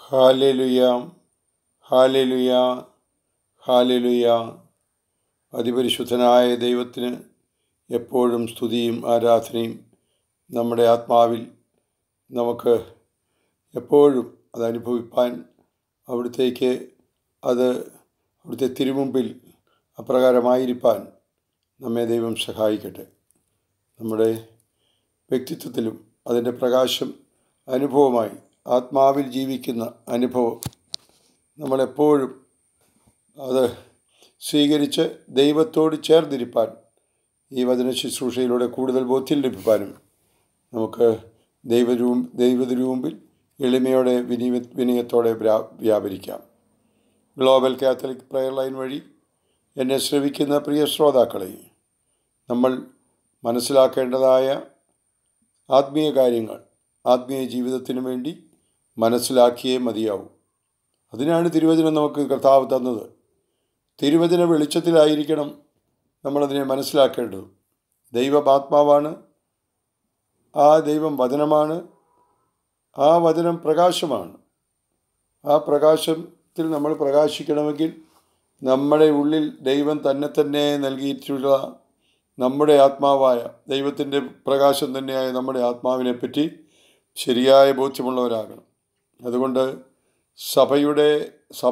ഹാലലുയ ഹാലലുയ ഹാലലുയ അതിപരിശുദ്ധനായ ദൈവത്തിന് എപ്പോഴും സ്തുതിയും ആരാധനയും നമ്മുടെ ആത്മാവിൽ നമുക്ക് എപ്പോഴും അത് അനുഭവിപ്പാൻ അവിടുത്തേക്ക് അത് അവിടുത്തെ തിരുമുമ്പിൽ അപ്രകാരമായിരിക്കാൻ നമ്മെ ദൈവം സഹായിക്കട്ടെ നമ്മുടെ വ്യക്തിത്വത്തിലും അതിൻ്റെ പ്രകാശം അനുഭവമായി ആത്മാവിൽ ജീവിക്കുന്ന അനുഭവം നമ്മളെപ്പോഴും അത് സ്വീകരിച്ച് ദൈവത്തോട് ചേർന്നിരിപ്പാൻ ഈ വചന ശുശ്രൂഷയിലൂടെ കൂടുതൽ ബോധ്യം ലഭിക്കാനും നമുക്ക് ദൈവരൂ ദൈവത്തിനു മുമ്പിൽ എളിമയോടെ വിനിയ വിനയത്തോടെ വ്യാ വ്യാപരിക്കാം ഗ്ലോബൽ കാത്തലിക് പ്രയർ ലൈൻ വഴി എന്നെ ശ്രവിക്കുന്ന പ്രിയ ശ്രോതാക്കളെ നമ്മൾ മനസ്സിലാക്കേണ്ടതായ ആത്മീയ കാര്യങ്ങൾ ആത്മീയ ജീവിതത്തിനു വേണ്ടി മനസ്സിലാക്കിയേ മതിയാവും അതിനാണ് തിരുവചനം നമുക്ക് കർത്താവ് തന്നത് തിരുവചന വെളിച്ചത്തിലായിരിക്കണം നമ്മളതിനെ മനസ്സിലാക്കേണ്ടത് ദൈവമാത്മാവാണ് ആ ദൈവം വചനമാണ് ആ വചനം പ്രകാശമാണ് ആ പ്രകാശത്തിൽ നമ്മൾ പ്രകാശിക്കണമെങ്കിൽ നമ്മുടെ ഉള്ളിൽ ദൈവം തന്നെ തന്നെ നൽകിയിട്ടുള്ള നമ്മുടെ ആത്മാവായ ദൈവത്തിൻ്റെ പ്രകാശം തന്നെയായ നമ്മുടെ ആത്മാവിനെ പറ്റി ശരിയായ ബോധ്യമുള്ളവരാകണം അതുകൊണ്ട് സഭയുടെ സഭ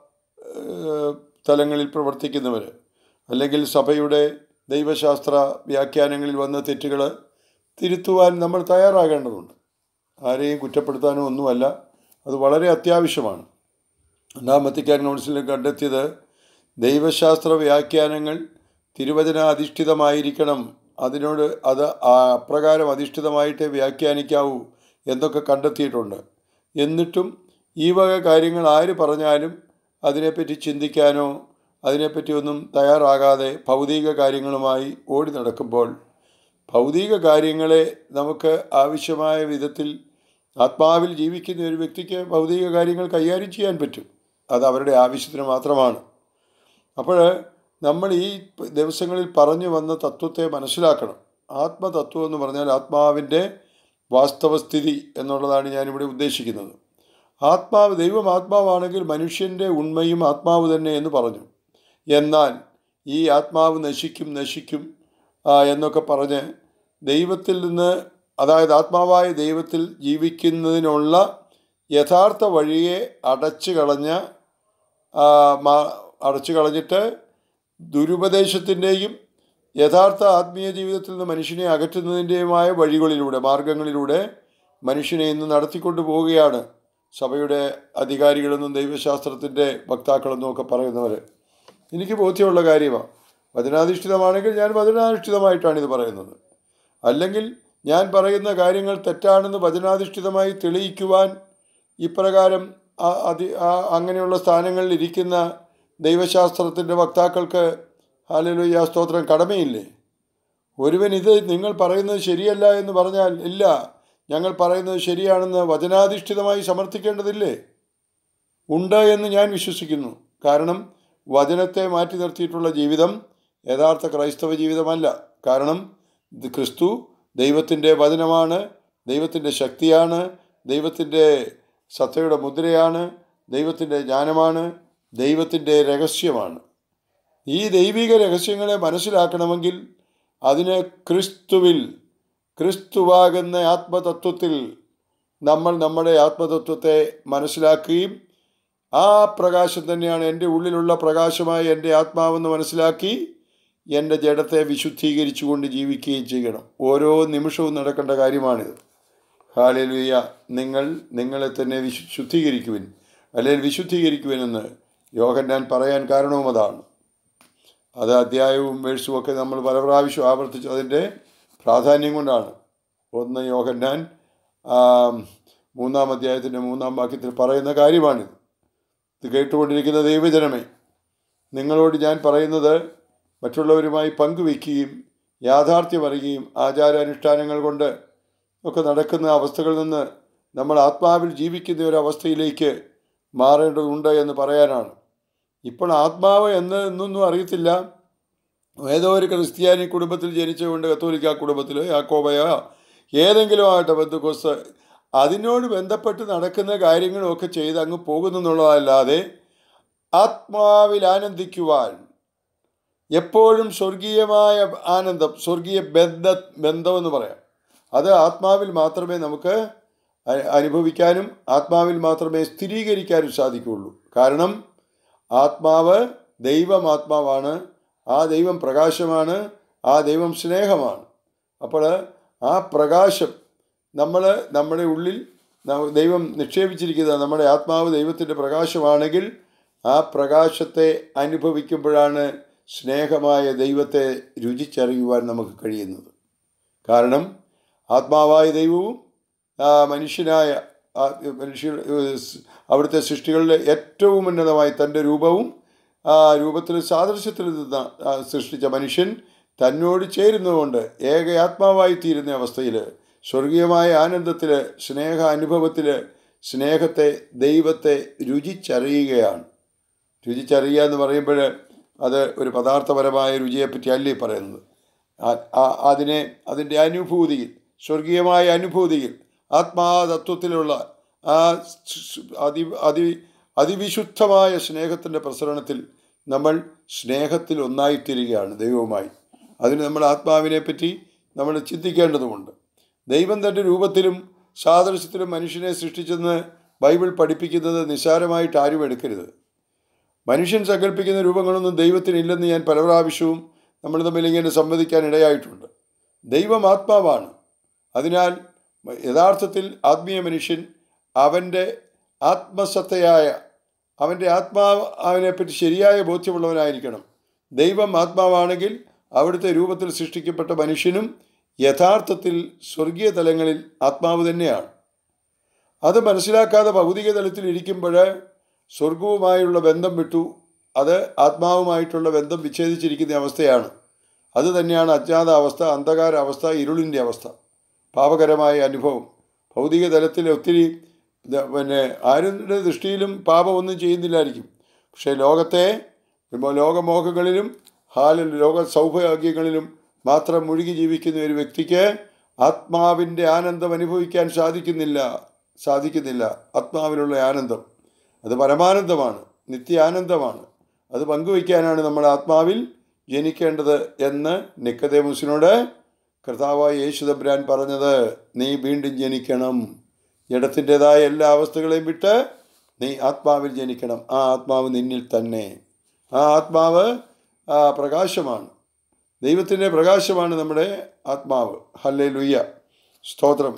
തലങ്ങളിൽ പ്രവർത്തിക്കുന്നവർ അല്ലെങ്കിൽ സഭയുടെ ദൈവശാസ്ത്ര വ്യാഖ്യാനങ്ങളിൽ വന്ന തെറ്റുകൾ തിരുത്തുവാൻ നമ്മൾ തയ്യാറാകേണ്ടതുണ്ട് ആരെയും കുറ്റപ്പെടുത്താനോ ഒന്നുമല്ല അത് വളരെ അത്യാവശ്യമാണ് രണ്ടാം വത്തിക്കാൻ കൗൺസിലിൽ കണ്ടെത്തിയത് ദൈവശാസ്ത്ര വ്യാഖ്യാനങ്ങൾ തിരുവചനാധിഷ്ഠിതമായിരിക്കണം അതിനോട് അത് അപ്രകാരം അധിഷ്ഠിതമായിട്ടേ വ്യാഖ്യാനിക്കാവൂ എന്നൊക്കെ കണ്ടെത്തിയിട്ടുണ്ട് എന്നിട്ടും ഈ വക കാര്യങ്ങൾ ആര് പറഞ്ഞാലും അതിനെപ്പറ്റി ചിന്തിക്കാനോ അതിനെപ്പറ്റി ഒന്നും തയ്യാറാകാതെ ഭൗതിക കാര്യങ്ങളുമായി ഓടി നടക്കുമ്പോൾ ഭൗതിക കാര്യങ്ങളെ നമുക്ക് ആവശ്യമായ വിധത്തിൽ ആത്മാവിൽ ജീവിക്കുന്ന ഒരു വ്യക്തിക്ക് ഭൗതിക കാര്യങ്ങൾ കൈകാര്യം ചെയ്യാൻ പറ്റും അത് അവരുടെ ആവശ്യത്തിന് മാത്രമാണ് അപ്പോൾ നമ്മൾ ഈ ദിവസങ്ങളിൽ പറഞ്ഞു വന്ന തത്വത്തെ മനസ്സിലാക്കണം ആത്മതത്വം എന്ന് പറഞ്ഞാൽ ആത്മാവിൻ്റെ വാസ്തവസ്ഥിതി എന്നുള്ളതാണ് ഞാനിവിടെ ഉദ്ദേശിക്കുന്നത് ആത്മാവ് ദൈവം ആത്മാവാണെങ്കിൽ മനുഷ്യൻ്റെ ഉണ്മയും ആത്മാവ് തന്നെ എന്ന് പറഞ്ഞു എന്നാൽ ഈ ആത്മാവ് നശിക്കും നശിക്കും എന്നൊക്കെ പറഞ്ഞ് ദൈവത്തിൽ നിന്ന് അതായത് ആത്മാവായ ദൈവത്തിൽ ജീവിക്കുന്നതിനുള്ള യഥാർത്ഥ വഴിയെ അടച്ചു കളഞ്ഞ അടച്ചു കളഞ്ഞിട്ട് ദുരുപദേശത്തിൻ്റെയും യഥാർത്ഥ ആത്മീയ ജീവിതത്തിൽ നിന്ന് മനുഷ്യനെ അകറ്റുന്നതിൻ്റെയുമായ വഴികളിലൂടെ മാർഗങ്ങളിലൂടെ മനുഷ്യനെ ഇന്ന് നടത്തിക്കൊണ്ടു പോവുകയാണ് സഭയുടെ അധികാരികളെന്നും ദൈവശാസ്ത്രത്തിൻ്റെ വക്താക്കളെന്നും ഒക്കെ പറയുന്നവർ എനിക്ക് ബോധ്യമുള്ള കാര്യമാണ് വചനാധിഷ്ഠിതമാണെങ്കിൽ ഞാൻ വചനാധിഷ്ഠിതമായിട്ടാണ് ഇത് പറയുന്നത് അല്ലെങ്കിൽ ഞാൻ പറയുന്ന കാര്യങ്ങൾ തെറ്റാണെന്ന് വചനാധിഷ്ഠിതമായി തെളിയിക്കുവാൻ ഇപ്രകാരം അതി അങ്ങനെയുള്ള സ്ഥാനങ്ങളിൽ ഇരിക്കുന്ന ദൈവശാസ്ത്രത്തിൻ്റെ വക്താക്കൾക്ക് ഹാലലുയ്യ സ്തോത്രം കടമയില്ലേ ഒരുവൻ ഇത് നിങ്ങൾ പറയുന്നത് ശരിയല്ല എന്ന് പറഞ്ഞാൽ ഇല്ല ഞങ്ങൾ പറയുന്നത് ശരിയാണെന്ന് വചനാധിഷ്ഠിതമായി സമർത്ഥിക്കേണ്ടതില്ലേ ഉണ്ട് എന്ന് ഞാൻ വിശ്വസിക്കുന്നു കാരണം വചനത്തെ മാറ്റി നിർത്തിയിട്ടുള്ള ജീവിതം യഥാർത്ഥ ക്രൈസ്തവ ജീവിതമല്ല കാരണം ക്രിസ്തു ദൈവത്തിൻ്റെ വചനമാണ് ദൈവത്തിൻ്റെ ശക്തിയാണ് ദൈവത്തിൻ്റെ സത്തയുടെ മുദ്രയാണ് ദൈവത്തിൻ്റെ ജ്ഞാനമാണ് ദൈവത്തിൻ്റെ രഹസ്യമാണ് ഈ ദൈവിക രഹസ്യങ്ങളെ മനസ്സിലാക്കണമെങ്കിൽ അതിന് ക്രിസ്തുവിൽ ക്രിസ്തുവാകുന്ന ആത്മതത്വത്തിൽ നമ്മൾ നമ്മുടെ ആത്മതത്വത്തെ മനസ്സിലാക്കുകയും ആ പ്രകാശം തന്നെയാണ് എൻ്റെ ഉള്ളിലുള്ള പ്രകാശമായ എൻ്റെ ആത്മാവെന്ന് മനസ്സിലാക്കി എൻ്റെ ജഡത്തെ വിശുദ്ധീകരിച്ചുകൊണ്ട് ജീവിക്കുകയും ചെയ്യണം ഓരോ നിമിഷവും നടക്കേണ്ട കാര്യമാണിത് ഹാലലുയ്യ നിങ്ങൾ നിങ്ങളെ തന്നെ വിശു ശുദ്ധീകരിക്കുവിൻ അല്ലെങ്കിൽ വിശുദ്ധീകരിക്കുവിനെന്ന് യോഹന്നാൻ പറയാൻ കാരണവും അതാണ് അത് അധ്യായവും വേഴ്സും ഒക്കെ നമ്മൾ പല പ്രാവശ്യം ആവർത്തിച്ചു അതിൻ്റെ പ്രാധാന്യം കൊണ്ടാണ് ഒന്ന് യോഹന്നാൻ മൂന്നാം അധ്യായത്തിൻ്റെ മൂന്നാം വാക്യത്തിൽ പറയുന്ന കാര്യമാണിത് ഇത് കേട്ടുകൊണ്ടിരിക്കുന്ന ദൈവജനമേ നിങ്ങളോട് ഞാൻ പറയുന്നത് മറ്റുള്ളവരുമായി പങ്കുവയ്ക്കുകയും യാഥാർത്ഥ്യം അറിയുകയും ആചാരാനുഷ്ഠാനങ്ങൾ കൊണ്ട് ഒക്കെ നടക്കുന്ന അവസ്ഥകളിൽ നിന്ന് നമ്മൾ ആത്മാവിൽ ജീവിക്കുന്ന ഒരു അവസ്ഥയിലേക്ക് മാറേണ്ടതുണ്ട് എന്ന് പറയാനാണ് ഇപ്പോൾ ആത്മാവ് എന്ന് എന്നൊന്നും അറിയത്തില്ല ഏതോ ഒരു ക്രിസ്ത്യാനി കുടുംബത്തിൽ ജനിച്ചുകൊണ്ട് കത്തോലിക്ക കുടുംബത്തിലോ യാക്കോബയോ ഏതെങ്കിലും ആകട്ടെ ബന്ധുക്കോസ് അതിനോട് ബന്ധപ്പെട്ട് നടക്കുന്ന കാര്യങ്ങളൊക്കെ ചെയ്ത് അങ്ങ് പോകുന്നു എന്നുള്ളതല്ലാതെ ആത്മാവിൽ ആനന്ദിക്കുവാൻ എപ്പോഴും സ്വർഗീയമായ ആനന്ദം സ്വർഗീയ ബന്ധ ബന്ധമെന്ന് പറയാം അത് ആത്മാവിൽ മാത്രമേ നമുക്ക് അ- അനുഭവിക്കാനും ആത്മാവിൽ മാത്രമേ സ്ഥിരീകരിക്കാനും സാധിക്കുകയുള്ളൂ കാരണം ആത്മാവ് ദൈവം ആത്മാവാണ് ആ ദൈവം പ്രകാശമാണ് ആ ദൈവം സ്നേഹമാണ് അപ്പോൾ ആ പ്രകാശം നമ്മൾ നമ്മുടെ ഉള്ളിൽ ന- ദൈവം നിക്ഷേപിച്ചിരിക്കുന്ന നമ്മുടെ ആത്മാവ് ദൈവത്തിൻ്റെ പ്രകാശമാണെങ്കിൽ ആ പ്രകാശത്തെ അനുഭവിക്കുമ്പോഴാണ് സ്നേഹമായ ദൈവത്തെ രുചിച്ചറിയുവാൻ നമുക്ക് കഴിയുന്നത് കാരണം ആത്മാവായ ദൈവവും ആ, മനുഷ്യനായ ആ, മനുഷ്യ സ് അവിടുത്തെ സൃഷ്ടികളിലെ ഏറ്റവും ഉന്നതമായ തൻ്റെ രൂപവും ആ രൂപത്തിൽ സാദൃശ്യത്തിൽ നിന്ന് ആ, സൃഷ്ടിച്ച മനുഷ്യൻ തന്നോട് ചേരുന്നതുകൊണ്ട് ഏക ആത്മാവായി തീരുന്ന അവസ്ഥയിൽ സ്വർഗീയമായ ആനന്ദത്തിൽ സ്നേഹ അനുഭവത്തിൽ സ്നേഹത്തെ ദൈവത്തെ രുചിച്ചറിയുകയാണ് രുചിച്ചറിയുക എന്ന് പറയുമ്പോൾ അത് ഒരു പദാർത്ഥപരമായ രുചിയെപ്പറ്റി അല്ലേ പറയുന്നത് ആ- ആ- അതിനെ അതിൻ്റെ അനുഭൂതിയിൽ സ്വർഗീയമായ അനുഭൂതിയിൽ ആത്മാതത്വത്തിലുള്ള ആ സ് സ് അതി അതി അതിവിശുദ്ധമായ സ്നേഹത്തിൻ്റെ പ്രസരണത്തിൽ നമ്മൾ സ്നേഹത്തിൽ ഒന്നായിത്തീരുകയാണ് ദൈവവുമായി അതിന് നമ്മൾ ആത്മാവിനെ പറ്റി നമ്മൾ ചിന്തിക്കേണ്ടതുണ്ട് ദൈവം തൻ്റെ രൂപത്തിലും സാദൃശ്യത്തിലും മനുഷ്യനെ സൃഷ്ടിച്ചെന്ന് ബൈബിൾ പഠിപ്പിക്കുന്നത് നിസ്സാരമായിട്ട് ആരും എടുക്കരുത് മനുഷ്യൻ സങ്കല്പിക്കുന്ന രൂപങ്ങളൊന്നും ദൈവത്തിനില്ലെന്ന് ഞാൻ പല പ്രാവശ്യവും നമ്മൾ തമ്മിൽ ഇങ്ങനെ സംവദിക്കാൻ ഇടയായിട്ടുണ്ട് ദൈവം ആത്മാവാണ് അതിനാൽ യഥാർത്ഥത്തിൽ ആത്മീയ മനുഷ്യൻ അവൻ്റെ ആത്മസത്തയായ അവൻ്റെ ആത്മാവ് അവനെപ്പറ്റി ശരിയായ ബോധ്യമുള്ളവനായിരിക്കണം ദൈവം ആത്മാവാണെങ്കിൽ അവിടുത്തെ രൂപത്തിൽ സൃഷ്ടിക്കപ്പെട്ട മനുഷ്യനും യഥാർത്ഥത്തിൽ സ്വർഗീയ തലങ്ങളിൽ ആത്മാവ് തന്നെയാണ് അത് മനസ്സിലാക്കാതെ ഭൗതിക തലത്തിൽ ഇരിക്കുമ്പോൾ സ്വർഗവുമായുള്ള ബന്ധം വിട്ടു അത് ആത്മാവുമായിട്ടുള്ള ബന്ധം വിച്ഛേദിച്ചിരിക്കുന്ന അവസ്ഥയാണ് അത് തന്നെയാണ് അജ്ഞാത അവസ്ഥ അന്ധകാര അവസ്ഥ ഇരുളിൻ്റെ അവസ്ഥ പാപകരമായ അനുഭവം ഭൗതിക തലത്തിൽ ഒത്തിരി ഇത് പിന്നെ ആരുടെ ദൃഷ്ടിയിലും പാപമൊന്നും ചെയ്യുന്നില്ലായിരിക്കും പക്ഷേ ലോകത്തെ ഇപ്പൊ ലോകമോഹങ്ങളിലും ഹാലിൽ ലോക സൗഭാഗ്യങ്ങളിലും മാത്രം മുഴുകി ജീവിക്കുന്ന ഒരു വ്യക്തിക്ക് ആത്മാവിൻ്റെ ആനന്ദം അനുഭവിക്കാൻ സാധിക്കുന്നില്ല സാധിക്കുന്നില്ല ആത്മാവിലുള്ള ആനന്ദം അത് പരമാനന്ദമാണ് നിത്യാനന്ദമാണ് അത് പങ്കുവയ്ക്കാനാണ് നമ്മൾ ആത്മാവിൽ ജനിക്കേണ്ടത് എന്ന് നിക്കതേമുസിനോട് കർത്താവായ യേശു തമ്പുരാൻ പറഞ്ഞത് നീ വീണ്ടും ജനിക്കണം ജഡത്തിൻ്റെതായ എല്ലാ അവസ്ഥകളെയും വിട്ട് നീ ആത്മാവിൽ ജനിക്കണം ആ ആത്മാവ് നിന്നിൽ തന്നെ ആ ആത്മാവ് ആ പ്രകാശമാണ് ദൈവത്തിൻ്റെ പ്രകാശമാണ് നമ്മുടെ ആത്മാവ് ഹല്ലേ ലുയ്യ സ്തോത്രം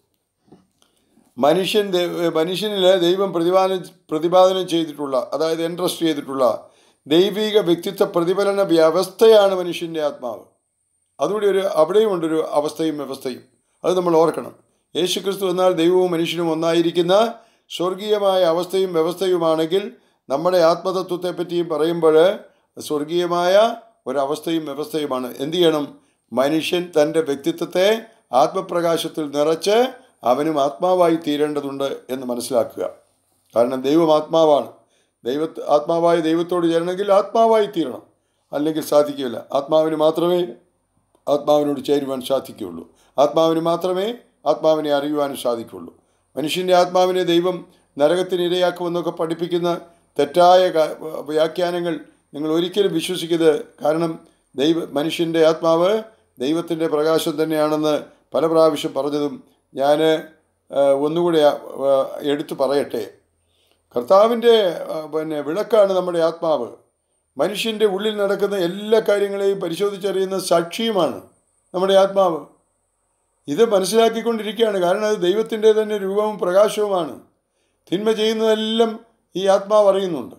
മനുഷ്യൻ ദൈ- മനുഷ്യനിൽ ദൈവം പ്രതിപാദനം പ്രതിപാദനം ചെയ്തിട്ടുള്ള അതായത് ഇൻട്രസ്റ്റ് ചെയ്തിട്ടുള്ള ദൈവിക വ്യക്തിത്വ പ്രതിഫലന വ്യവസ്ഥയാണ് മനുഷ്യൻ്റെ ആത്മാവ് അതുകൂടി ഒരു അവിടെയും ഉണ്ടൊരു അവസ്ഥയും വ്യവസ്ഥയും അത് നമ്മൾ ഓർക്കണം യേശു ക്രിസ്തു എന്നാൽ ദൈവവും മനുഷ്യനും ഒന്നായിരിക്കുന്ന സ്വർഗീയമായ അവസ്ഥയും വ്യവസ്ഥയുമാണെങ്കിൽ നമ്മുടെ ആത്മതത്വത്തെപ്പറ്റിയും പറയുമ്പോൾ സ്വർഗീയമായ ഒരവസ്ഥയും വ്യവസ്ഥയുമാണ് എന്തു ചെയ്യണം മനുഷ്യൻ തൻ്റെ വ്യക്തിത്വത്തെ ആത്മപ്രകാശത്തിൽ നിറച്ച് അവനും ആത്മാവായി തീരേണ്ടതുണ്ട് എന്ന് മനസ്സിലാക്കുക കാരണം ദൈവം ആത്മാവാണ് ദൈവ ആത്മാവായ ദൈവത്തോട് ചേരണമെങ്കിൽ ആത്മാവായി തീരണം അല്ലെങ്കിൽ സാധിക്കില്ല ആത്മാവിന് മാത്രമേ ആത്മാവിനോട് ചേരുവാൻ സാധിക്കുകയുള്ളൂ ആത്മാവിന് മാത്രമേ ആത്മാവിനെ അറിയുവാനും സാധിക്കുകയുള്ളൂ മനുഷ്യൻ്റെ ആത്മാവിനെ ദൈവം നരകത്തിന് ഇരയാക്കുമെന്നൊക്കെ പഠിപ്പിക്കുന്ന തെറ്റായ ക- വ്യാഖ്യാനങ്ങൾ നിങ്ങൾ ഒരിക്കലും വിശ്വസിക്കരുത് കാരണം ദൈവ മനുഷ്യൻ്റെ ആത്മാവ് ദൈവത്തിൻ്റെ പ്രകാശം തന്നെയാണെന്ന് പല പ്രാവശ്യം പറഞ്ഞതും ഞാൻ ഒന്നുകൂടി ആ, ആ, എടുത്തു പറയട്ടെ കർത്താവിൻ്റെ ആ, പിന്നെ വിളക്കാണ് നമ്മുടെ ആത്മാവ് മനുഷ്യൻ്റെ ഉള്ളിൽ നടക്കുന്ന എല്ലാ കാര്യങ്ങളെയും പരിശോധിച്ചറിയുന്ന സാക്ഷിയുമാണ് നമ്മുടെ ആത്മാവ് ഇത് മനസ്സിലാക്കിക്കൊണ്ടിരിക്കുകയാണ് കാരണം അത് ദൈവത്തിൻ്റെ തന്നെ രൂപവും പ്രകാശവുമാണ് തിന്മ ചെയ്യുന്നതെല്ലാം ഈ ആത്മാവ് അറിയുന്നുണ്ട്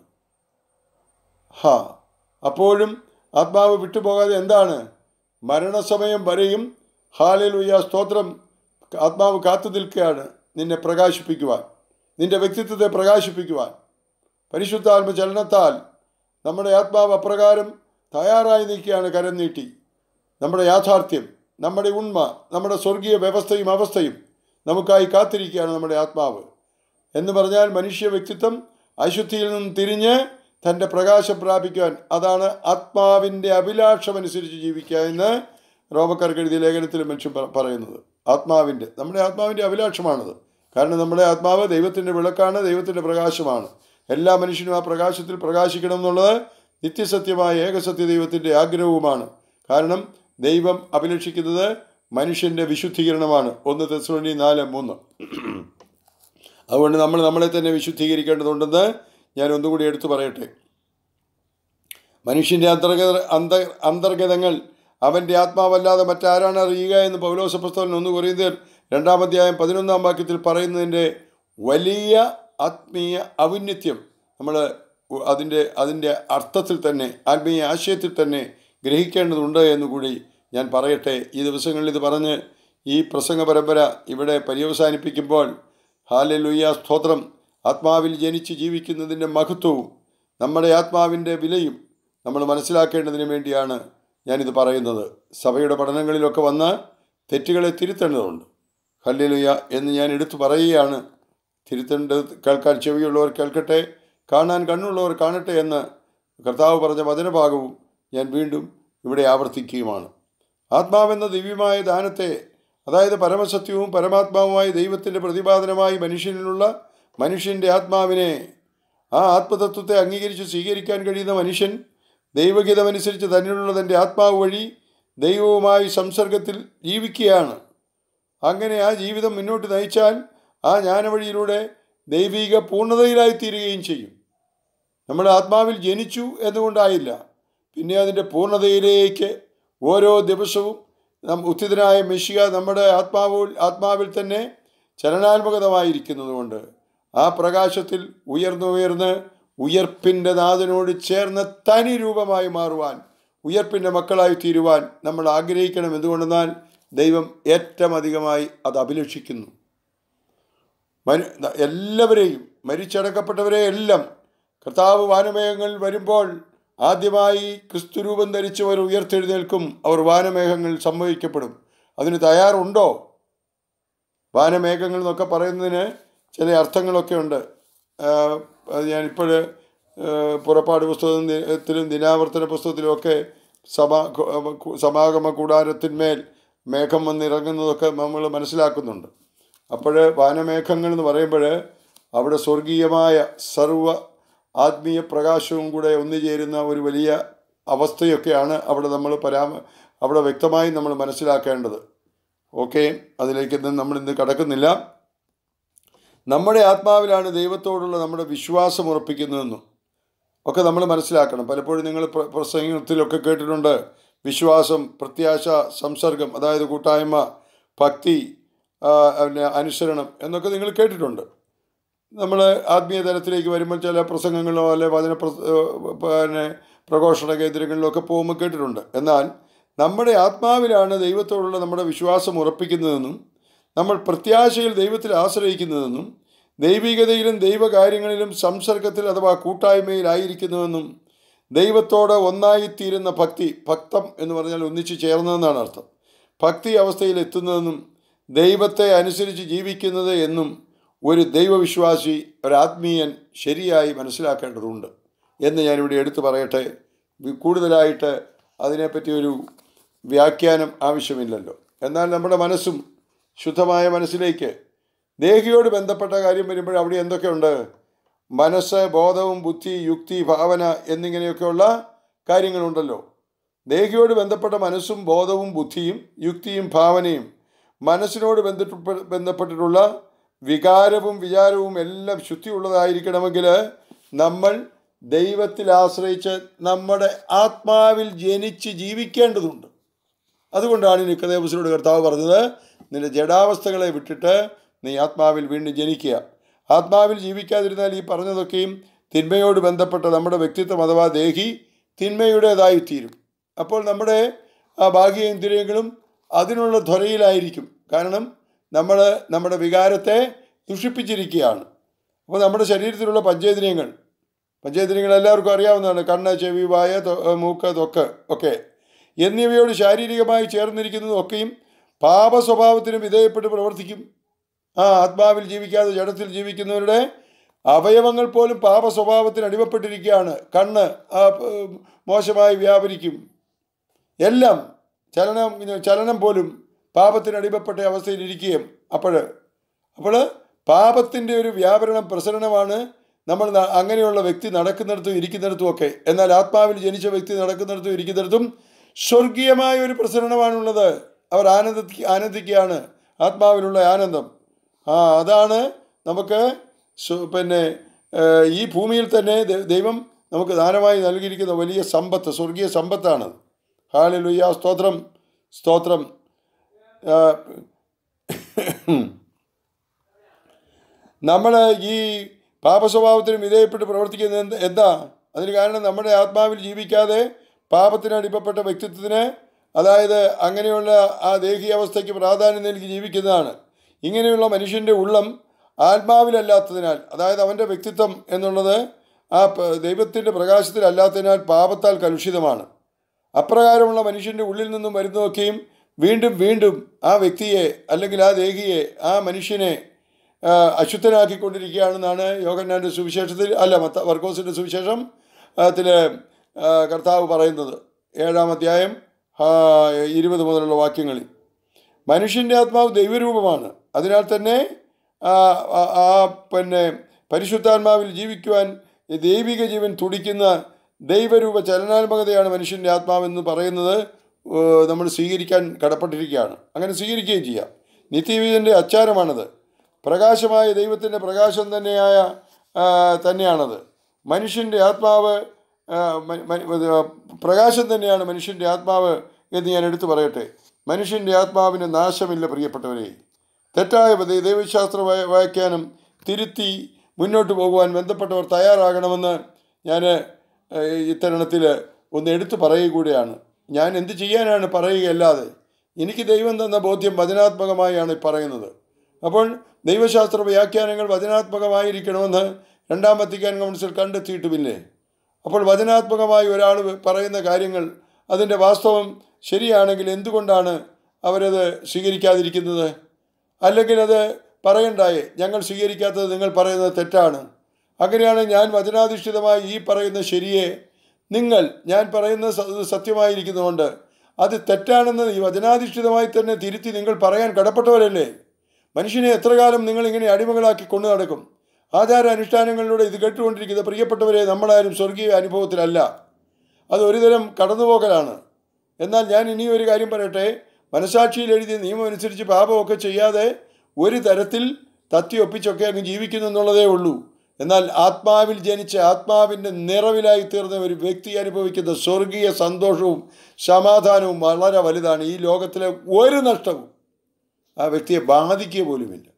ഹാ അപ്പോഴും ആത്മാവ് വിട്ടുപോകാതെ എന്താണ് മരണസമയം വരെയും ഹാലലുയ സ്തോത്രം ആത്മാവ് കാത്തു നിൽക്കുകയാണ് നിന്നെ പ്രകാശിപ്പിക്കുവാൻ നിന്റെ വ്യക്തിത്വത്തെ പ്രകാശിപ്പിക്കുവാൻ പരിശുദ്ധാത്മ ചലനത്താൽ നമ്മുടെ ആത്മാവ് അപ്രകാരം തയ്യാറായി നിൽക്കുകയാണ് കരം നീട്ടി നമ്മുടെ യാഥാർത്ഥ്യം നമ്മുടെ ഉണ്മ നമ്മുടെ സ്വർഗീയ വ്യവസ്ഥയും അവസ്ഥയും നമുക്കായി കാത്തിരിക്കുകയാണ് നമ്മുടെ ആത്മാവ് എന്ന് പറഞ്ഞാൽ മനുഷ്യ വ്യക്തിത്വം അശുദ്ധിയിൽ നിന്നും തിരിഞ്ഞ് തൻ്റെ പ്രകാശം പ്രാപിക്കുവാൻ അതാണ് ആത്മാവിൻ്റെ അഭിലാഷമനുസരിച്ച് ജീവിക്കുക എന്ന് റോമക്കാർക്ക് എഴുതിയ ലേഖനത്തിൽ മനുഷ്യൻ പ- പറയുന്നത് ആത്മാവിൻ്റെ നമ്മുടെ ആത്മാവിൻ്റെ അഭിലാഷമാണത് കാരണം നമ്മുടെ ആത്മാവ് ദൈവത്തിൻ്റെ വിളക്കാണ് ദൈവത്തിൻ്റെ പ്രകാശമാണ് എല്ലാ മനുഷ്യനും ആ പ്രകാശത്തിൽ പ്രകാശിക്കണം എന്നുള്ളത് നിത്യസത്യമായ ഏകസത്യ ദൈവത്തിൻ്റെ ആഗ്രഹവുമാണ് കാരണം ദൈവം അഭിലഷിക്കുന്നത് മനുഷ്യൻ്റെ വിശുദ്ധീകരണമാണ് ഒന്ന് തെസ്ലോണി നാല് മൂന്ന് അതുകൊണ്ട് നമ്മൾ നമ്മളെ തന്നെ വിശുദ്ധീകരിക്കേണ്ടതുണ്ടെന്ന് ഞാൻ ഒന്നുകൂടി എടുത്തു പറയട്ടെ മനുഷ്യൻ്റെ അന്തർഗത അന്ത അന്തർഗതങ്ങൾ അവൻ്റെ ആത്മാവല്ലാതെ മറ്റാരാണ് അറിയുക എന്ന് പൗലോസ പുസ്തകൻ ഒന്ന് കുറയുന്നതിൽ രണ്ടാം അധ്യായം പതിനൊന്നാം വാക്യത്തിൽ പറയുന്നതിൻ്റെ വലിയ ആത്മീയ ഔന്നത്യം നമ്മൾ അതിൻ്റെ അതിൻ്റെ അർത്ഥത്തിൽ തന്നെ ആത്മീയ ആശയത്തിൽ തന്നെ ഗ്രഹിക്കേണ്ടതുണ്ട് എന്നുകൂടി ഞാൻ പറയട്ടെ ഈ ദിവസങ്ങളിൽ ഇത് പറഞ്ഞ് ഈ പ്രസംഗ പരമ്പര ഇവിടെ പര്യവസാനിപ്പിക്കുമ്പോൾ ഹാലലുയ്യ സ്തോത്രം ആത്മാവിൽ ജനിച്ച് ജീവിക്കുന്നതിൻ്റെ മഹത്വവും നമ്മുടെ ആത്മാവിൻ്റെ വിലയും നമ്മൾ മനസ്സിലാക്കേണ്ടതിന് വേണ്ടിയാണ് ഞാനിത് പറയുന്നത് സഭയുടെ പഠനങ്ങളിലൊക്കെ വന്ന് തെറ്റുകളെ തിരുത്തേണ്ടതുണ്ട് ഹല്ലേലൂയ എന്ന് ഞാൻ എടുത്തു പറയുകയാണ് തിരുത്തേണ്ടത് കേൾക്കാൻ ചെവിയുള്ളവർ കേൾക്കട്ടെ കാണാൻ കണ്ണുള്ളവർ കാണട്ടെ എന്ന് കർത്താവ് പറഞ്ഞ വചനഭാഗവും ഞാൻ വീണ്ടും ഇവിടെ ആവർത്തിക്കുകയുമാണ് ആത്മാവെന്ന ദിവ്യമായ ദാനത്തെ അതായത് പരമസത്യവും പരമാത്മാവുമായ ദൈവത്തിൻ്റെ പ്രതിപാദനമായി മനുഷ്യനിലുള്ള മനുഷ്യൻ്റെ ആത്മാവിനെ ആ ആത്മതത്വത്തെ അംഗീകരിച്ച് സ്വീകരിക്കാൻ കഴിയുന്ന മനുഷ്യൻ ദൈവഗീതമനുസരിച്ച് തന്നിലുള്ള തൻ്റെ ആത്മാവ് വഴി ദൈവവുമായി സംസർഗത്തിൽ ജീവിക്കുകയാണ് അങ്ങനെ ആ ജീവിതം മുന്നോട്ട് നയിച്ചാൽ ആ ജ്ഞാനവഴിയിലൂടെ ദൈവിക പൂർണ്ണതയിലായിത്തീരുകയും ചെയ്യും നമ്മൾ ആത്മാവിൽ ജനിച്ചു എന്നുകൊണ്ടായില്ല പിന്നെ അതിൻ്റെ പൂർണ്ണതയിലേക്ക് ഓരോ ദിവസവും നം ഉത്തിതനായ മെഷിക നമ്മുടെ ആത്മാവിൽ ആത്മാവിൽ തന്നെ ചലനാത്മകതമായിരിക്കുന്നതുകൊണ്ട് ആ പ്രകാശത്തിൽ ഉയർന്നുയർന്ന് ഉയർപ്പിൻ്റെ നാഥനോട് ചേർന്ന് തനി രൂപമായി മാറുവാൻ ഉയർപ്പിൻ്റെ മക്കളായി തീരുവാൻ നമ്മൾ ആഗ്രഹിക്കണം എന്തുകൊണ്ടെന്നാൽ ദൈവം ഏറ്റവും അധികമായി അത് അഭിലഷിക്കുന്നു മരു എല്ലാവരെയും മരിച്ചടക്കപ്പെട്ടവരെ എല്ലാം കർത്താവ് വാനമേഘങ്ങളിൽ വരുമ്പോൾ ആദ്യമായി ക്രിസ്തുരൂപം ധരിച്ചവർ ഉയർത്തെഴുന്നേൽക്കും അവർ വാനമേഘങ്ങളിൽ സംഭവിക്കപ്പെടും അതിന് തയ്യാറുണ്ടോ വാനമേഘങ്ങൾ എന്നൊക്കെ പറയുന്നതിന് ചില അർത്ഥങ്ങളൊക്കെ ഉണ്ട് അത് ഞാനിപ്പോൾ പുറപ്പാട് പുസ്തകത്തിലും ദിനാവർത്തന പുസ്തകത്തിലുമൊക്കെ സമാ സമാഗമ കൂടാരത്തിന്മേൽ മേഘം വന്നിറങ്ങുന്നതൊക്കെ നമ്മൾ മനസ്സിലാക്കുന്നുണ്ട് അപ്പോൾ വാനമേഘങ്ങൾ എന്ന് പറയുമ്പോൾ അവിടെ സ്വർഗീയമായ സർവ ആത്മീയ പ്രകാശവും കൂടെ ഒന്നുചേരുന്ന ഒരു വലിയ അവസ്ഥയൊക്കെയാണ് അവിടെ നമ്മൾ പരാമ അവിടെ വ്യക്തമായി നമ്മൾ മനസ്സിലാക്കേണ്ടത് ഓക്കെ അതിലേക്കൊന്നും നമ്മൾ ഇന്ന് കടക്കുന്നില്ല നമ്മുടെ ആത്മാവിലാണ് ദൈവത്തോടുള്ള നമ്മുടെ വിശ്വാസം ഉറപ്പിക്കുന്നതെന്നും ഒക്കെ നമ്മൾ മനസ്സിലാക്കണം പലപ്പോഴും നിങ്ങൾ പ്രസംഗത്തിലൊക്കെ കേട്ടിട്ടുണ്ട് വിശ്വാസം പ്രത്യാശ സംസർഗം അതായത് കൂട്ടായ്മ ഭക്തി പിന്നെ അനുസരണം എന്നൊക്കെ നിങ്ങൾ കേട്ടിട്ടുണ്ട് നമ്മൾ ആത്മീയ തലത്തിലേക്ക് വരുമ്പോൾ ചില പ്രസംഗങ്ങളിലോ അല്ലെ വചന പിന്നെ പ്രഘോഷണ കേന്ദ്രങ്ങളിലോ ഒക്കെ പോകുമ്പോൾ കേട്ടിട്ടുണ്ട് എന്നാൽ നമ്മുടെ ആത്മാവിലാണ് ദൈവത്തോടുള്ള നമ്മുടെ വിശ്വാസം ഉറപ്പിക്കുന്നതെന്നും നമ്മൾ പ്രത്യാശയിൽ ദൈവത്തിൽ ആശ്രയിക്കുന്നതെന്നും ദൈവികതയിലും ദൈവകാര്യങ്ങളിലും സംസർഗത്തിൽ അഥവാ കൂട്ടായ്മയിലായിരിക്കുന്നുവെന്നും ദൈവത്തോട് ഒന്നായിത്തീരുന്ന ഭക്തി ഭക്തം എന്ന് പറഞ്ഞാൽ ഒന്നിച്ചു ചേർന്നതെന്നാണ് അർത്ഥം ഭക്തി അവസ്ഥയിൽ എത്തുന്നതെന്നും ദൈവത്തെ അനുസരിച്ച് ജീവിക്കുന്നത് എന്നും ഒരു ദൈവവിശ്വാസി ഒരാത്മീയൻ ശരിയായി മനസ്സിലാക്കേണ്ടതുണ്ട് എന്ന് ഞാനിവിടെ എടുത്തു പറയട്ടെ കൂടുതലായിട്ട് അതിനെപ്പറ്റി ഒരു വ്യാഖ്യാനം ആവശ്യമില്ലല്ലോ എന്നാൽ നമ്മുടെ മനസ്സും ശുദ്ധമായ മനസ്സിലേക്ക് ദേഹിയോട് ബന്ധപ്പെട്ട കാര്യം വരുമ്പോൾ അവിടെ എന്തൊക്കെയുണ്ട് മനസ്സ് ബോധവും ബുദ്ധി യുക്തി ഭാവന എന്നിങ്ങനെയൊക്കെയുള്ള കാര്യങ്ങളുണ്ടല്ലോ ദേഹിയോട് ബന്ധപ്പെട്ട മനസ്സും ബോധവും ബുദ്ധിയും യുക്തിയും ഭാവനയും മനസ്സിനോട് ബന്ധപ്പെട്ട ബന്ധപ്പെട്ടിട്ടുള്ള വികാരവും വിചാരവും എല്ലാം ശുദ്ധിയുള്ളതായിരിക്കണമെങ്കിൽ നമ്മൾ ദൈവത്തിൽ ആശ്രയിച്ച് നമ്മുടെ ആത്മാവിൽ ജനിച്ച് ജീവിക്കേണ്ടതുണ്ട് അതുകൊണ്ടാണ് നിക്കദേവസിനോട് കർത്താവ് പറഞ്ഞത് നിന്റെ ജഡാവസ്ഥകളെ വിട്ടിട്ട് നീ ആത്മാവിൽ വീണ്ടും ജനിക്കുക ആത്മാവിൽ ജീവിക്കാതിരുന്നാൽ ഈ പറഞ്ഞതൊക്കെയും തിന്മയോട് ബന്ധപ്പെട്ട നമ്മുടെ വ്യക്തിത്വം അഥവാ ദേഹി തിന്മയുടേതായി തീരും അപ്പോൾ നമ്മുടെ ആ ബാഹ്യേന്ദ്രിയങ്ങളും അതിനുള്ള ധ്വരയിലായിരിക്കും കാരണം നമ്മൾ നമ്മുടെ വികാരത്തെ ദുഷിപ്പിച്ചിരിക്കുകയാണ് അപ്പോൾ നമ്മുടെ ശരീരത്തിലുള്ള പഞ്ചേന്ദ്രിയങ്ങൾ പഞ്ചേന്ദ്രിയങ്ങൾ എല്ലാവർക്കും അറിയാവുന്നതാണ് കണ്ണ് ചെവി വായ മൂക്ക് തൊക്ക് ഒക്കെ എന്നിവയോട് ശാരീരികമായി ചേർന്നിരിക്കുന്നതും ഒക്കെയും പാപ സ്വഭാവത്തിന് വിധേയപ്പെട്ട് പ്രവർത്തിക്കും ആ ആത്മാവിൽ ജീവിക്കാതെ ജഡത്തിൽ ജീവിക്കുന്നവരുടെ അവയവങ്ങൾ പോലും പാപ സ്വഭാവത്തിന് അടിമപ്പെട്ടിരിക്കുകയാണ് കണ്ണ് ആ മോശമായി വ്യാപരിക്കും എല്ലാം ചലനം ചലനം പോലും പാപത്തിന് അടിമപ്പെട്ട അവസ്ഥയിൽ ഇരിക്കുകയും അപ്പോൾ അപ്പോൾ പാപത്തിൻ്റെ ഒരു വ്യാപരണം പ്രസരണമാണ് നമ്മൾ ന- അങ്ങനെയുള്ള വ്യക്തി നടക്കുന്നിടത്തും ഇരിക്കുന്നിടത്തും ഒക്കെ എന്നാൽ ആത്മാവിൽ ജനിച്ച വ്യക്തി നടക്കുന്നിടത്തും ഇരിക്കുന്നിടത്തും സ്വർഗീയമായ ഒരു പ്രസരണമാണുള്ളത് അവർ ആനന്ദ ആനന്ദിക്കുകയാണ് ആത്മാവിലുള്ള ആനന്ദം ആ അതാണ് നമുക്ക് സു- പിന്നെ ഏഹ്, ഈ ഭൂമിയിൽ തന്നെ ദ- ദൈവം നമുക്ക് ദാനമായി നൽകിയിരിക്കുന്ന വലിയ സമ്പത്ത് സ്വർഗീയ സമ്പത്താണ് ഹാലലുയ്യ സ്തോത്രം സ്തോത്രം ആ, നമ്മൾ ഈ പാപസ്വഭാവത്തിന് വിധേയപ്പെട്ട് പ്രവർത്തിക്കുന്നത് എന്ത് എന്താ അതിന് കാരണം നമ്മുടെ ആത്മാവിൽ ജീവിക്കാതെ പാപത്തിന് അടിപ്പപ്പെട്ട വ്യക്തിത്വത്തിന് അതായത് അങ്ങനെയുള്ള ആ ദേഹീയാവസ്ഥയ്ക്ക് പ്രാധാന്യം നൽകി ജീവിക്കുന്നതാണ് ഇങ്ങനെയുള്ള മനുഷ്യൻ്റെ ഉള്ളം ആത്മാവിലല്ലാത്തതിനാൽ അതായത് അവൻ്റെ വ്യക്തിത്വം എന്നുള്ളത് ആ പ- ദൈവത്തിൻ്റെ പ്രകാശത്തിലല്ലാത്തതിനാൽ പാപത്താൽ കലുഷിതമാണ് അപ്രകാരമുള്ള മനുഷ്യൻ്റെ ഉള്ളിൽ നിന്നും വരുന്നതൊക്കെയും വീണ്ടും വീണ്ടും ആ വ്യക്തിയെ അല്ലെങ്കിൽ ആ ദേഹിയെ ആ മനുഷ്യനെ ആ, അശുദ്ധനാക്കിക്കൊണ്ടിരിക്കുകയാണെന്നാണ് യോഗന്നാൻ്റെ സുവിശേഷത്തിൽ അല്ല മത്ത വർക്കോസിൻ്റെ സുവിശേഷം ത്തിൽ കർത്താവ് പറയുന്നത് ഏഴാം അധ്യായം ആ, ഇരുപത് മുതലുള്ള വാക്യങ്ങളിൽ മനുഷ്യൻ്റെ ആത്മാവ് ദൈവരൂപമാണ് അതിനാൽ തന്നെ ആ ആ- ആ പിന്നെ പരിശുദ്ധാത്മാവിൽ ജീവിക്കുവാൻ ഈ ദൈവിക ജീവൻ തുടിക്കുന്ന ദൈവരൂപ ചലനാത്മകതയാണ് മനുഷ്യൻ്റെ ആത്മാവെന്ന് പറയുന്നത് ഏഹ്, നമ്മൾ സ്വീകരിക്കാൻ കടപ്പെട്ടിരിക്കുകയാണ് അങ്ങനെ സ്വീകരിക്കുകയും ചെയ്യാം നിത്യജീവൻ്റെ അച്ചാരമാണത് പ്രകാശമായ ദൈവത്തിൻ്റെ പ്രകാശം തന്നെയായ ആ, തന്നെയാണത് മനുഷ്യൻ്റെ ആത്മാവ് ആ, മ- മ- ഇത് പ്രകാശം തന്നെയാണ് മനുഷ്യൻ്റെ ആത്മാവ് എന്ന് ഞാൻ എടുത്തു പറയട്ടെ മനുഷ്യൻ്റെ ആത്മാവിന് നാശമില്ല പ്രിയപ്പെട്ടവരെ തെറ്റായ ദൈ- ദൈവശാസ്ത്ര വ്യ- വ്യാഖ്യാനം തിരുത്തി മുന്നോട്ട് പോകുവാൻ ബന്ധപ്പെട്ടവർ തയ്യാറാകണമെന്ന് ഞാൻ ഇത്തരണത്തിൽ ഒന്ന് എടുത്തു പറയുക കൂടിയാണ് ഞാൻ എന്ത് ചെയ്യാനാണ് പറയുകയല്ലാതെ എനിക്ക് ദൈവം തന്ന ബോധ്യം വചനാത്മകമായാണ് ഈ പറയുന്നത് അപ്പോൾ ദൈവശാസ്ത്ര വ്യാഖ്യാനങ്ങൾ വചനാത്മകമായിരിക്കണമെന്ന് രണ്ടാം വത്തിക്കാൻ കൗൺസിൽ കണ്ടെത്തിയിട്ടുമില്ലേ അപ്പോൾ വചനാത്മകമായി ഒരാൾ പറയുന്ന കാര്യങ്ങൾ അതിൻ്റെ വാസ്തവം ശരിയാണെങ്കിൽ എന്തുകൊണ്ടാണ് അവരത് സ്വീകരിക്കാതിരിക്കുന്നത് അല്ലെങ്കിൽ അത് പറയണ്ടായേ ഞങ്ങൾ സ്വീകരിക്കാത്തത് നിങ്ങൾ പറയുന്നത് തെറ്റാണ് അങ്ങനെയാണ് ഞാൻ വചനാധിഷ്ഠിതമായി ഈ പറയുന്ന ശരിയെ നിങ്ങൾ ഞാൻ പറയുന്നത് സ- സത്യമായിരിക്കുന്നതുകൊണ്ട് അത് തെറ്റാണെന്ന് ഈ വചനാധിഷ്ഠിതമായി തന്നെ തിരുത്തി നിങ്ങൾ പറയാൻ കടപ്പെട്ടവരല്ലേ മനുഷ്യനെ എത്ര കാലം നിങ്ങൾ ഇങ്ങനെ അടിമകളാക്കി കൊണ്ടു നടക്കും ആചാര അനുഷ്ഠാനങ്ങളിലൂടെ ഇത് കേട്ടുകൊണ്ടിരിക്കുന്ന പ്രിയപ്പെട്ടവരെ നമ്മളാരും സ്വർഗീയ അനുഭവത്തിലല്ല അത് ഒരുതരം കടന്നുപോകലാണ് എന്നാൽ ഞാൻ ഇനി ഒരു കാര്യം പറയട്ടെ മനസാക്ഷിയിൽ എഴുതിയ നിയമം അനുസരിച്ച് പാപമൊക്കെ ചെയ്യാതെ ഒരു തരത്തിൽ തത്തി ഒപ്പിച്ചൊക്കെ അങ്ങ് ജീവിക്കുന്നു എന്നുള്ളതേ ഉള്ളൂ എന്നാൽ ആത്മാവിൽ ജനിച്ച ആത്മാവിൻ്റെ നിറവിലായി തീർന്ന ഒരു വ്യക്തി അനുഭവിക്കുന്ന സ്വർഗീയ സന്തോഷവും സമാധാനവും വളരെ വലുതാണ് ഈ ലോകത്തിലെ ഒരു നഷ്ടവും ആ വ്യക്തിയെ ബാധിക്കുക പോലുമില്ല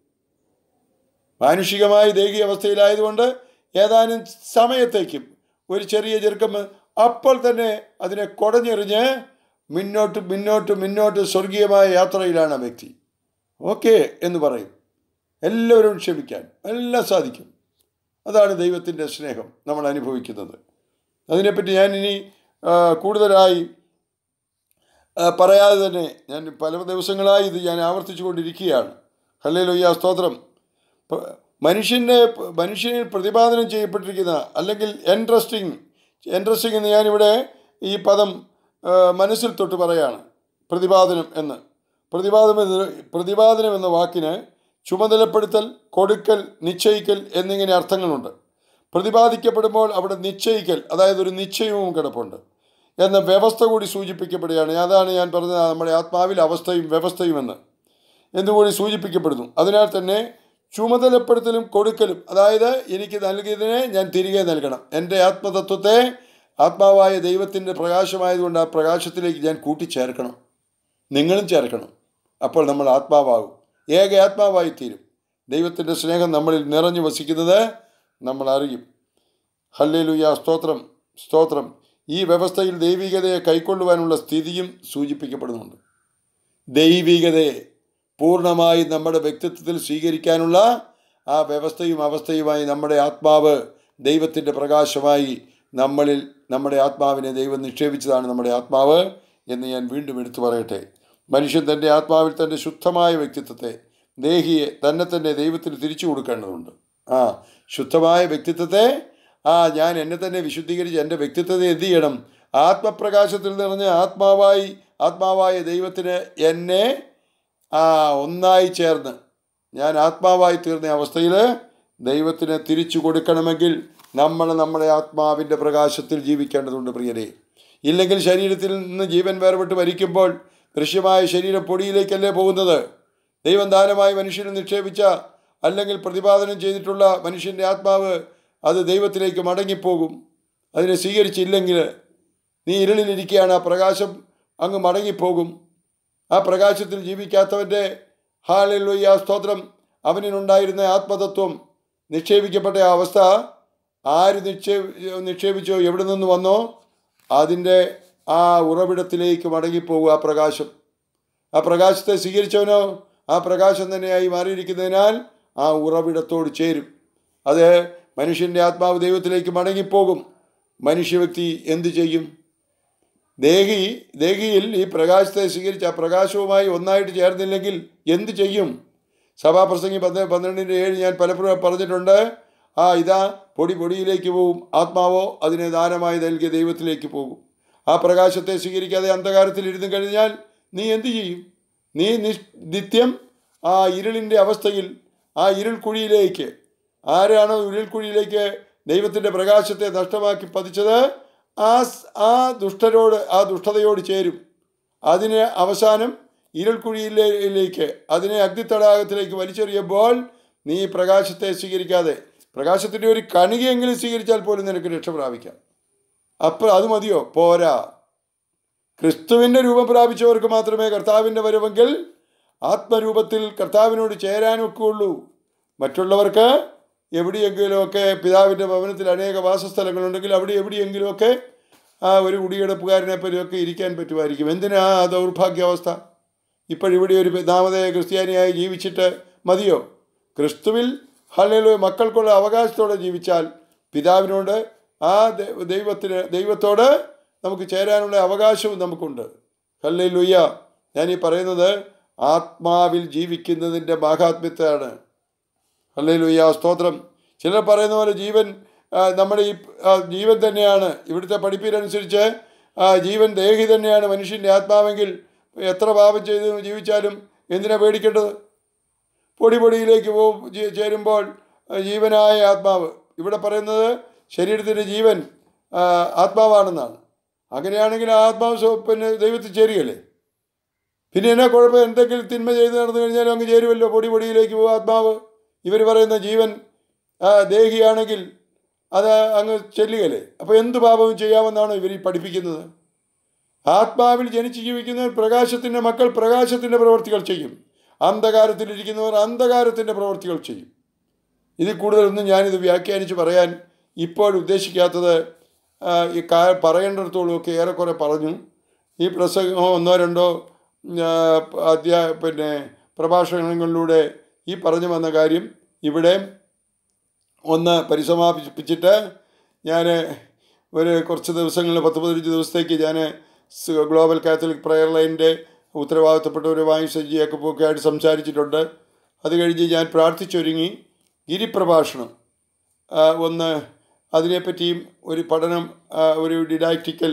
മാനുഷികമായി ദൈഹിക അവസ്ഥയിലായതുകൊണ്ട് ഏതാനും സമയത്തേക്കും ഒരു ചെറിയ ചെറുക്കം അപ്പോൾ തന്നെ അതിനെ കുടഞ്ഞെറിഞ്ഞ് മുന്നോട്ട് മുന്നോട്ട് മുന്നോട്ട് സ്വർഗീയമായ യാത്രയിലാണ് ആ വ്യക്തി ഓക്കെ എന്ന് പറയും എല്ലാവരും ക്ഷമിക്കാൻ എല്ലാം സാധിക്കും അതാണ് ദൈവത്തിൻ്റെ സ്നേഹം നമ്മൾ അനുഭവിക്കുന്നത് അതിനെപ്പറ്റി ഞാൻ ഇനി ആ, കൂടുതലായി ആ, പറയാതെ തന്നെ ഞാൻ പല ദിവസങ്ങളായി ഇത് ഞാൻ ആവർത്തിച്ചു കൊണ്ടിരിക്കുകയാണ് ഹല്ലേ ലൊയ്യ സ്തോത്രം പ- മനുഷ്യൻ്റെ മനുഷ്യനിൽ പ്രതിപാദനം ചെയ്യപ്പെട്ടിരിക്കുന്ന അല്ലെങ്കിൽ എൻട്രസ്റ്റിംഗ് എൻട്രസ്റ്റിംഗ് എന്ന് ഞാനിവിടെ ഈ പദം ആ, മനസ്സിൽ തൊട്ട് പറയാണ് പ്രതിപാദനം എന്ന് പ്രതിപാദനം എന്ന് പ്രതിപാദനം എന്ന വാക്കിന് ചുമതലപ്പെടുത്തൽ കൊടുക്കൽ നിശ്ചയിക്കൽ എന്നിങ്ങനെ അർത്ഥങ്ങളുണ്ട് പ്രതിപാദിക്കപ്പെടുമ്പോൾ അവിടെ നിശ്ചയിക്കൽ അതായത് ഒരു നിശ്ചയവും കിടപ്പുണ്ട് എന്ന വ്യവസ്ഥ കൂടി സൂചിപ്പിക്കപ്പെടുകയാണ് അതാണ് ഞാൻ പറഞ്ഞത് നമ്മുടെ ആത്മാവിൽ അവസ്ഥയും വ്യവസ്ഥയും എന്ന് എന്നുകൂടി സൂചിപ്പിക്കപ്പെടുന്നു അതിനാൽ തന്നെ ചുമതലപ്പെടുത്തലും കൊടുക്കലും അതായത് എനിക്ക് നൽകിയതിനെ ഞാൻ തിരികെ നൽകണം എൻ്റെ ആത്മതത്വത്തെ ആത്മാവായ ദൈവത്തിൻ്റെ പ്രകാശമായതുകൊണ്ട് ആ പ്രകാശത്തിലേക്ക് ഞാൻ കൂട്ടിച്ചേർക്കണം നിങ്ങളും ചേർക്കണം അപ്പോൾ നമ്മൾ ആത്മാവാകും ഏക ആത്മാവായി തീരും ദൈവത്തിൻ്റെ സ്നേഹം നമ്മളിൽ നിറഞ്ഞു വസിക്കുന്നത് നമ്മൾ അറിയും ഹല്ലേലൂയ സ്തോത്രം സ്തോത്രം ഈ വ്യവസ്ഥയിൽ ദൈവികതയെ കൈക്കൊള്ളുവാനുള്ള സ്ഥിതിയും സൂചിപ്പിക്കപ്പെടുന്നുണ്ട് ദൈവികതയെ പൂർണ്ണമായി നമ്മുടെ വ്യക്തിത്വത്തിൽ സ്വീകരിക്കാനുള്ള ആ വ്യവസ്ഥയും അവസ്ഥയുമായി നമ്മുടെ ആത്മാവ് ദൈവത്തിൻ്റെ പ്രകാശമായി നമ്മളിൽ നമ്മുടെ ആത്മാവിനെ ദൈവം നിക്ഷേപിച്ചതാണ് നമ്മുടെ ആത്മാവ് എന്ന് ഞാൻ വീണ്ടും എടുത്തു പറയട്ടെ മനുഷ്യൻ തൻ്റെ ആത്മാവിൽ തൻ്റെ ശുദ്ധമായ വ്യക്തിത്വത്തെ ദേഹിയെ തന്നെ തന്നെ ദൈവത്തിന് തിരിച്ചു കൊടുക്കേണ്ടതുണ്ട് ആ ശുദ്ധമായ വ്യക്തിത്വത്തെ ആ ഞാൻ എന്നെ തന്നെ വിശുദ്ധീകരിച്ച് എൻ്റെ വ്യക്തിത്വത്തെ എന്ത് ചെയ്യണം ആത്മപ്രകാശത്തിൽ നിറഞ്ഞ ആത്മാവായി ആത്മാവായ ദൈവത്തിന് എന്നെ ആ ഒന്നായി ചേർന്ന് ഞാൻ ആത്മാവായി തീർന്ന അവസ്ഥയിൽ ദൈവത്തിന് തിരിച്ചു കൊടുക്കണമെങ്കിൽ നമ്മൾ നമ്മുടെ ആത്മാവിൻ്റെ പ്രകാശത്തിൽ ജീവിക്കേണ്ടതുണ്ട് പ്രിയരെ ഇല്ലെങ്കിൽ ശരീരത്തിൽ നിന്ന് ജീവൻ വേർപെട്ട് മരിക്കുമ്പോൾ ദൃശ്യമായ ശരീരം പൊടിയിലേക്കല്ലേ പോകുന്നത് ദൈവം ദാനമായി മനുഷ്യന് നിക്ഷേപിച്ച അല്ലെങ്കിൽ പ്രതിപാദനം ചെയ്തിട്ടുള്ള മനുഷ്യൻ്റെ ആത്മാവ് അത് ദൈവത്തിലേക്ക് മടങ്ങിപ്പോകും അതിനെ സ്വീകരിച്ചില്ലെങ്കിൽ നീ ഇരുളിലിരിക്കുകയാണ് ആ പ്രകാശം അങ്ങ് മടങ്ങിപ്പോകും ആ പ്രകാശത്തിൽ ജീവിക്കാത്തവൻ്റെ ഹാളിലുയ്യ സ്തോത്രം അവനിനുണ്ടായിരുന്ന ആത്മതത്വം നിക്ഷേപിക്കപ്പെട്ട ആ അവസ്ഥ ആര് നിക്ഷേപ നിക്ഷേപിച്ചോ എവിടെ നിന്ന് വന്നോ അതിൻ്റെ ആ ഉറവിടത്തിലേക്ക് മടങ്ങിപ്പോകും ആ പ്രകാശം ആ പ്രകാശത്തെ സ്വീകരിച്ചവനോ ആ പ്രകാശം തന്നെയായി മാറിയിരിക്കുന്നതിനാൽ ആ ഉറവിടത്തോട് ചേരും അത് മനുഷ്യൻ്റെ ആത്മാവ് ദൈവത്തിലേക്ക് മടങ്ങിപ്പോകും മനുഷ്യവ്യക്തി എന്തു ചെയ്യും ദേഹി ദേഹിയിൽ ഈ പ്രകാശത്തെ സ്വീകരിച്ച് ആ പ്രകാശവുമായി ഒന്നായിട്ട് ചേർന്നില്ലെങ്കിൽ എന്തു ചെയ്യും സഭാപ്രസംഗി പന്ത് പന്ത്രണ്ടിൻ്റെ ഏഴ് ഞാൻ പലപ്പോഴും പറഞ്ഞിട്ടുണ്ട് ആ ഇതാ പൊടി പൊടിയിലേക്ക് പോവും ആത്മാവോ അതിനെ ദാനമായി നൽകിയ ദൈവത്തിലേക്ക് പോകും ആ പ്രകാശത്തെ സ്വീകരിക്കാതെ അന്ധകാരത്തിൽ ഇരുന്ന് കഴിഞ്ഞാൽ നീ എന്തു ചെയ്യും നീ നിസ് നിത്യം ആ ഇരുളിൻ്റെ അവസ്ഥയിൽ ആ ഇരുൾ കുഴിയിലേക്ക് ആരാണോ ഇരുൾ കുഴിയിലേക്ക് ദൈവത്തിൻ്റെ പ്രകാശത്തെ നഷ്ടമാക്കി പതിച്ചത് ആ സ്- ആ ദുഷ്ടരോട് ആ ദുഷ്ടതയോട് ചേരും അതിന് അവസാനം ഇരുൾക്കുഴിയിലേക്ക് അതിനെ അഗ്നിത്തടാകത്തിലേക്ക് വലിച്ചെറിയുമ്പോൾ നീ പ്രകാശത്തെ സ്വീകരിക്കാതെ പ്രകാശത്തിൻ്റെ ഒരു കണികയെങ്കിലും സ്വീകരിച്ചാൽ പോലും നിനക്ക് രക്ഷ പ്രാപിക്കാം അപ്പോൾ അത് മതിയോ പോരാ ക്രിസ്തുവിൻ്റെ രൂപം പ്രാപിച്ചവർക്ക് മാത്രമേ കർത്താവിൻ്റെ വരവെങ്കിൽ ആത്മരൂപത്തിൽ കർത്താവിനോട് ചേരാനൊക്കെ ഉള്ളൂ മറ്റുള്ളവർക്ക് എവിടെയെങ്കിലുമൊക്കെ പിതാവിൻ്റെ ഭവനത്തിൽ അനേക വാസസ്ഥലങ്ങളുണ്ടെങ്കിൽ അവിടെ എവിടെയെങ്കിലുമൊക്കെ ആ ഒരു കുടിയെടുപ്പുകാരനെ പറ്റിയൊക്കെ ഇരിക്കാൻ പറ്റുമായിരിക്കും എന്തിനാ ആ ദൗർഭാഗ്യാവസ്ഥ ഇപ്പോഴിവിടെ ഒരു നാമതേ ക്രിസ്ത്യാനിയായി ജീവിച്ചിട്ട് മതിയോ ക്രിസ്തുവിൽ ഹല്ലേലൂയ മക്കൾക്കുള്ള അവകാശത്തോടെ ജീവിച്ചാൽ പിതാവിനോട് ആ ദൈ- ദൈവത്തിന് ദൈവത്തോട് നമുക്ക് ചേരാനുള്ള അവകാശവും നമുക്കുണ്ട് ഹല്ലേലൂയ ഞാനീ പറയുന്നത് ആത്മാവിൽ ജീവിക്കുന്നതിൻ്റെ മാഹാത്മ്യത്തെയാണ് ഹല്ലേലൂയ സ്തോത്രം ചിലർ പറയുന്ന പോലെ ജീവൻ ആ, നമ്മുടെ ഈ ആ, ജീവൻ തന്നെയാണ് ഇവിടുത്തെ പഠിപ്പിനനുസരിച്ച് ആ, ജീവൻ ദേഹി തന്നെയാണ് മനുഷ്യൻ്റെ ആത്മാവെങ്കിൽ എത്ര പാപം ചെയ്ത് ജീവിച്ചാലും എന്തിനാ പേടിക്കേണ്ടത് പൊടി പൊടിയിലേക്ക് പോകും ചേ- ചേരുമ്പോൾ ആ, ജീവനായ ആത്മാവ് ഇവിടെ പറയുന്നത് ശരീരത്തിൻ്റെ ജീവൻ ആ, ആത്മാവാണെന്നാണ് അങ്ങനെയാണെങ്കിൽ ആ ആത്മാവ് സ്വ- പിന്നെ ദൈവത്തിൽ ചേരുകയല്ലേ പിന്നെ എന്നാ കുഴപ്പം എന്തെങ്കിലും തിന്മ ചെയ്ത് നടന്നു കഴിഞ്ഞാലും അങ്ങ് ചേരുമല്ലോ പൊടി പൊടിയിലേക്ക് പോകും ആത്മാവ് ഇവർ പറയുന്ന ജീവൻ ആ, ദേഹിയാണെങ്കിൽ അത് അങ്ങ് ചെല്ലുകയല്ലേ അപ്പോൾ എന്ത് പാപവും ചെയ്യാമെന്നാണ് ഇവർ ഈ പഠിപ്പിക്കുന്നത് ആത്മാവിൽ ജനിച്ച് ജീവിക്കുന്നവർ പ്രകാശത്തിൻ്റെ മക്കൾ പ്രകാശത്തിൻ്റെ പ്രവർത്തികൾ ചെയ്യും അന്ധകാരത്തിലിരിക്കുന്നവർ അന്ധകാരത്തിൻ്റെ പ്രവർത്തികൾ ചെയ്യും ഇതിൽ കൂടുതലൊന്നും ഞാനിത് വ്യാഖ്യാനിച്ച് പറയാൻ ഇപ്പോൾ ഉദ്ദേശിക്കാത്തത് ആ, ഈ കാ പറയേണ്ടിടത്തോളം ഒക്കെ ഏറെക്കുറെ പറഞ്ഞു ഈ പ്രസംഗമോ ഒന്നോ രണ്ടോ ആ, അധ്യാ പിന്നെ പ്രഭാഷണങ്ങളിലൂടെ ഈ പറഞ്ഞു വന്ന കാര്യം ഇവിടെ ഒന്ന് പരിസമാപിപ്പിച്ചിട്ട് ഞാൻ ഒരു കുറച്ച് ദിവസങ്ങളിൽ പത്ത് പതിനഞ്ച് ദിവസത്തേക്ക് ഞാൻ ഗ്ലോബൽ കാത്തലിക് പ്രയർ ലൈനിൻ്റെ ഉത്തരവാദിത്തപ്പെട്ടവരുമായി സജ്ജിയൊക്കെ ഒക്കെ ആയിട്ട് സംസാരിച്ചിട്ടുണ്ട് അത് കഴിഞ്ഞ് ഞാൻ പ്രാർത്ഥിച്ചൊരുങ്ങി ഗിരിപ്രഭാഷണം ആ, ഒന്ന് അതിനെപ്പറ്റിയും ഒരു പഠനം ആ, ഒരു ഡിഡാക്റ്റിക്കൽ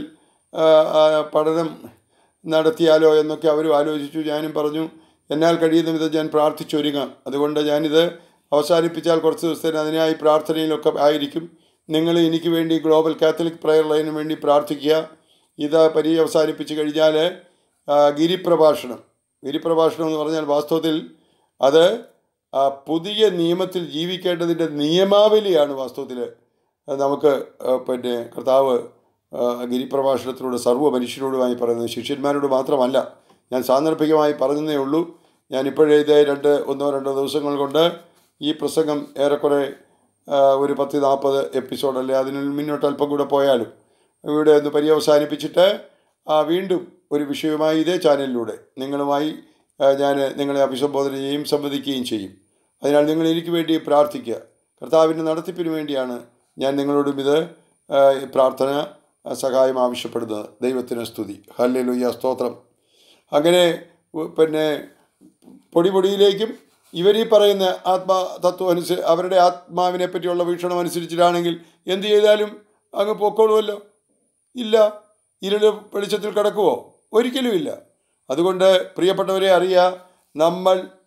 പഠനം നടത്തിയാലോ എന്നൊക്കെ അവരും ആലോചിച്ചു ഞാനും പറഞ്ഞു എന്നാൽ കഴിയുന്ന വിധം ഞാൻ പ്രാർത്ഥിച്ചൊരുങ്ങാം അതുകൊണ്ട് ഞാനിത് അവസാനിപ്പിച്ചാൽ കുറച്ച് ദിവസത്തേന് അതിനായി പ്രാർത്ഥനയിലൊക്കെ ആയിരിക്കും നിങ്ങൾ എനിക്ക് വേണ്ടി ഗ്ലോബൽ കാത്തലിക് പ്രയർ ലൈനിന് വേണ്ടി പ്രാർത്ഥിക്കുക ഇത് പരി അവസാനിപ്പിച്ച് കഴിഞ്ഞാൽ ആ, ഗിരിപ്രഭാഷണം ഗിരിപ്രഭാഷണം എന്ന് പറഞ്ഞാൽ വാസ്തവത്തിൽ അത് ആ, പുതിയ നിയമത്തിൽ ജീവിക്കേണ്ടതിൻ്റെ നിയമാവലിയാണ് വാസ്തവത്തിൽ നമുക്ക് ആ, പിന്നെ കർത്താവ് ആ, ഗിരിപ്രഭാഷണത്തിലൂടെ സർവ്വ മനുഷ്യരോടുമായി പറയുന്നത് ശിഷ്യന്മാരോട് മാത്രമല്ല ഞാൻ സാന്ദർഭികമായി പറഞ്ഞതേ ഉള്ളൂ ഞാൻ ഇപ്പോഴേ ഇതേ രണ്ട് ഒന്നോ രണ്ടോ ദിവസങ്ങൾ കൊണ്ട് ഈ പ്രസംഗം ഏറെക്കുറെ ആ, ഒരു പത്ത് നാൽപ്പത് എപ്പിസോഡ് അല്ലെ അതിന് മുന്നോട്ട് അല്പം കൂടെ പോയാലും ഇവിടെ ഒന്ന് പര്യവസാനിപ്പിച്ചിട്ട് ആ, വീണ്ടും ഒരു വിഷയവുമായി ഇതേ ചാനലിലൂടെ നിങ്ങളുമായി ഞാൻ നിങ്ങളെ അഭിസംബോധന ചെയ്യുകയും സംവദിക്കുകയും ചെയ്യും അതിനാൽ നിങ്ങൾ എനിക്ക് വേണ്ടി പ്രാർത്ഥിക്കുക കർത്താവിൻ്റെ നടത്തിപ്പിന് വേണ്ടിയാണ് ഞാൻ നിങ്ങളോടും ഇത് ആ, ഈ പ്രാർത്ഥന ആ, സഹായം ആവശ്യപ്പെടുന്നത് ദൈവത്തിന് സ്തുതി ഹല്ലേലൂയ സ്തോത്രം അങ്ങനെ ഉ- പിന്നെ പൊടി പൊടിയിലേക്കും ഇവരീ പറയുന്ന ആത്മാ തത്വം അനുസരിച്ച് അവരുടെ ആത്മാവിനെ പറ്റിയുള്ള വീക്ഷണം അനുസരിച്ചിട്ടാണെങ്കിൽ എന്ത് ചെയ്താലും അങ്ങ് പൊക്കോളുമല്ലോ ഇല്ല ഇരുള് വെളിച്ചത്തിൽ കിടക്കുവോ ഒരിക്കലുമില്ല അതുകൊണ്ട് പ്രിയപ്പെട്ടവരെ അറിയുക നമ്മൾ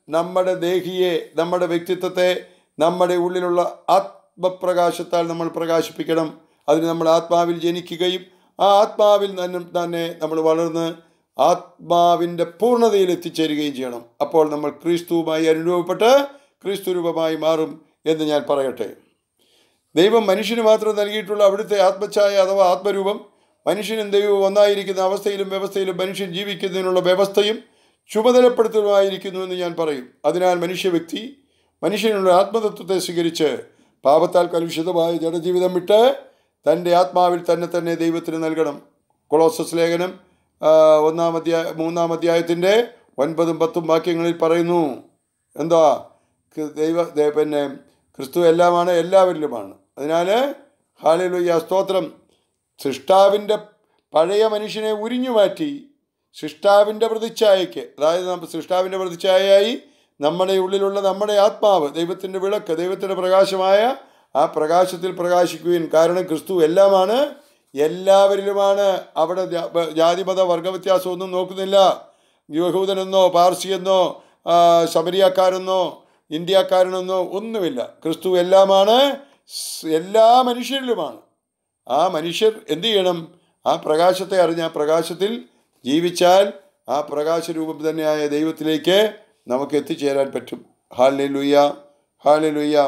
നമ്മുടെ ദേഹിയെ നമ്മുടെ വ്യക്തിത്വത്തെ നമ്മുടെ ഉള്ളിലുള്ള ആത്മപ്രകാശത്താൽ നമ്മൾ പ്രകാശിപ്പിക്കണം അതിന് നമ്മൾ ആത്മാവിൽ ജനിക്കുകയും ആ ആത്മാവിൽ തന്നെ തന്നെ നമ്മൾ വളർന്ന് ആത്മാവിൻ്റെ പൂർണ്ണതയിൽ എത്തിച്ചേരുകയും ചെയ്യണം അപ്പോൾ നമ്മൾ ക്രിസ്തുവുമായി അനുരൂപപ്പെട്ട് ക്രിസ്തു രൂപമായി മാറും എന്ന് ഞാൻ പറയട്ടെ ദൈവം മനുഷ്യന് മാത്രം നൽകിയിട്ടുള്ള അവിടുത്തെ ആത്മഛായ അഥവാ ആത്മരൂപം മനുഷ്യനും ദൈവവും ഒന്നായിരിക്കുന്ന അവസ്ഥയിലും വ്യവസ്ഥയിലും മനുഷ്യൻ ജീവിക്കുന്നതിനുള്ള വ്യവസ്ഥയും ചുമതലപ്പെടുത്തലുമായിരിക്കുന്നു എന്ന് ഞാൻ പറയും അതിനാൽ മനുഷ്യ വ്യക്തി മനുഷ്യനുള്ള ആത്മതത്വത്തെ സ്വീകരിച്ച് പാപത്താൽ കലുഷിതമായ ജനജീവിതം വിട്ട് തൻ്റെ ആത്മാവിൽ തന്നെ തന്നെ ദൈവത്തിന് നൽകണം കൊളോസസ് ലേഖനം ആ, ഒന്നാം അധ്യായ മൂന്നാം അധ്യായത്തിൻ്റെ ഒൻപതും പത്തും വാക്യങ്ങളിൽ പറയുന്നു എന്താ ക- ദൈവ ദേ- പിന്നെ ക്രിസ്തു എല്ലാമാണ് എല്ലാവരിലുമാണ് അതിനാൽ ഹാലലുയ്യ സ്തോത്രം സൃഷ്ടാവിൻ്റെ പഴയ മനുഷ്യനെ ഉരിഞ്ഞു മാറ്റി സൃഷ്ടാവിൻ്റെ പ്രതിച്ഛായയ്ക്ക് അതായത് നമ്മൾ സൃഷ്ടാവിൻ്റെ പ്രതിച്ഛായയായി നമ്മുടെ ഉള്ളിലുള്ള നമ്മുടെ ആത്മാവ് ദൈവത്തിൻ്റെ വിളക്ക് ദൈവത്തിൻ്റെ പ്രകാശമായ ആ പ്രകാശത്തിൽ പ്രകാശിക്കുകയും കാരണം ക്രിസ്തു എല്ലാമാണ് എല്ലാവരിലുമാണ് അവിടെ ജാ- ജാതിമത വർഗവ്യത്യാസമൊന്നും നോക്കുന്നില്ല യഹൂദനെന്നോ പാർസിയെന്നോ ആ, ശബരിയാക്കാരെന്നോ ഇന്ത്യക്കാരനെന്നോ ഒന്നുമില്ല ക്രിസ്തു എല്ലാമാണ് സ് എല്ലാ മനുഷ്യരിലുമാണ് ആ മനുഷ്യർ എന്ത് ചെയ്യണം ആ പ്രകാശത്തെ അറിഞ്ഞ ആ പ്രകാശത്തിൽ ജീവിച്ചാൽ ആ പ്രകാശരൂപം തന്നെയായ ദൈവത്തിലേക്ക് നമുക്ക് എത്തിച്ചേരാൻ പറ്റും ഹാലെ ലുയ്യ ഹാലെ ലുയ്യ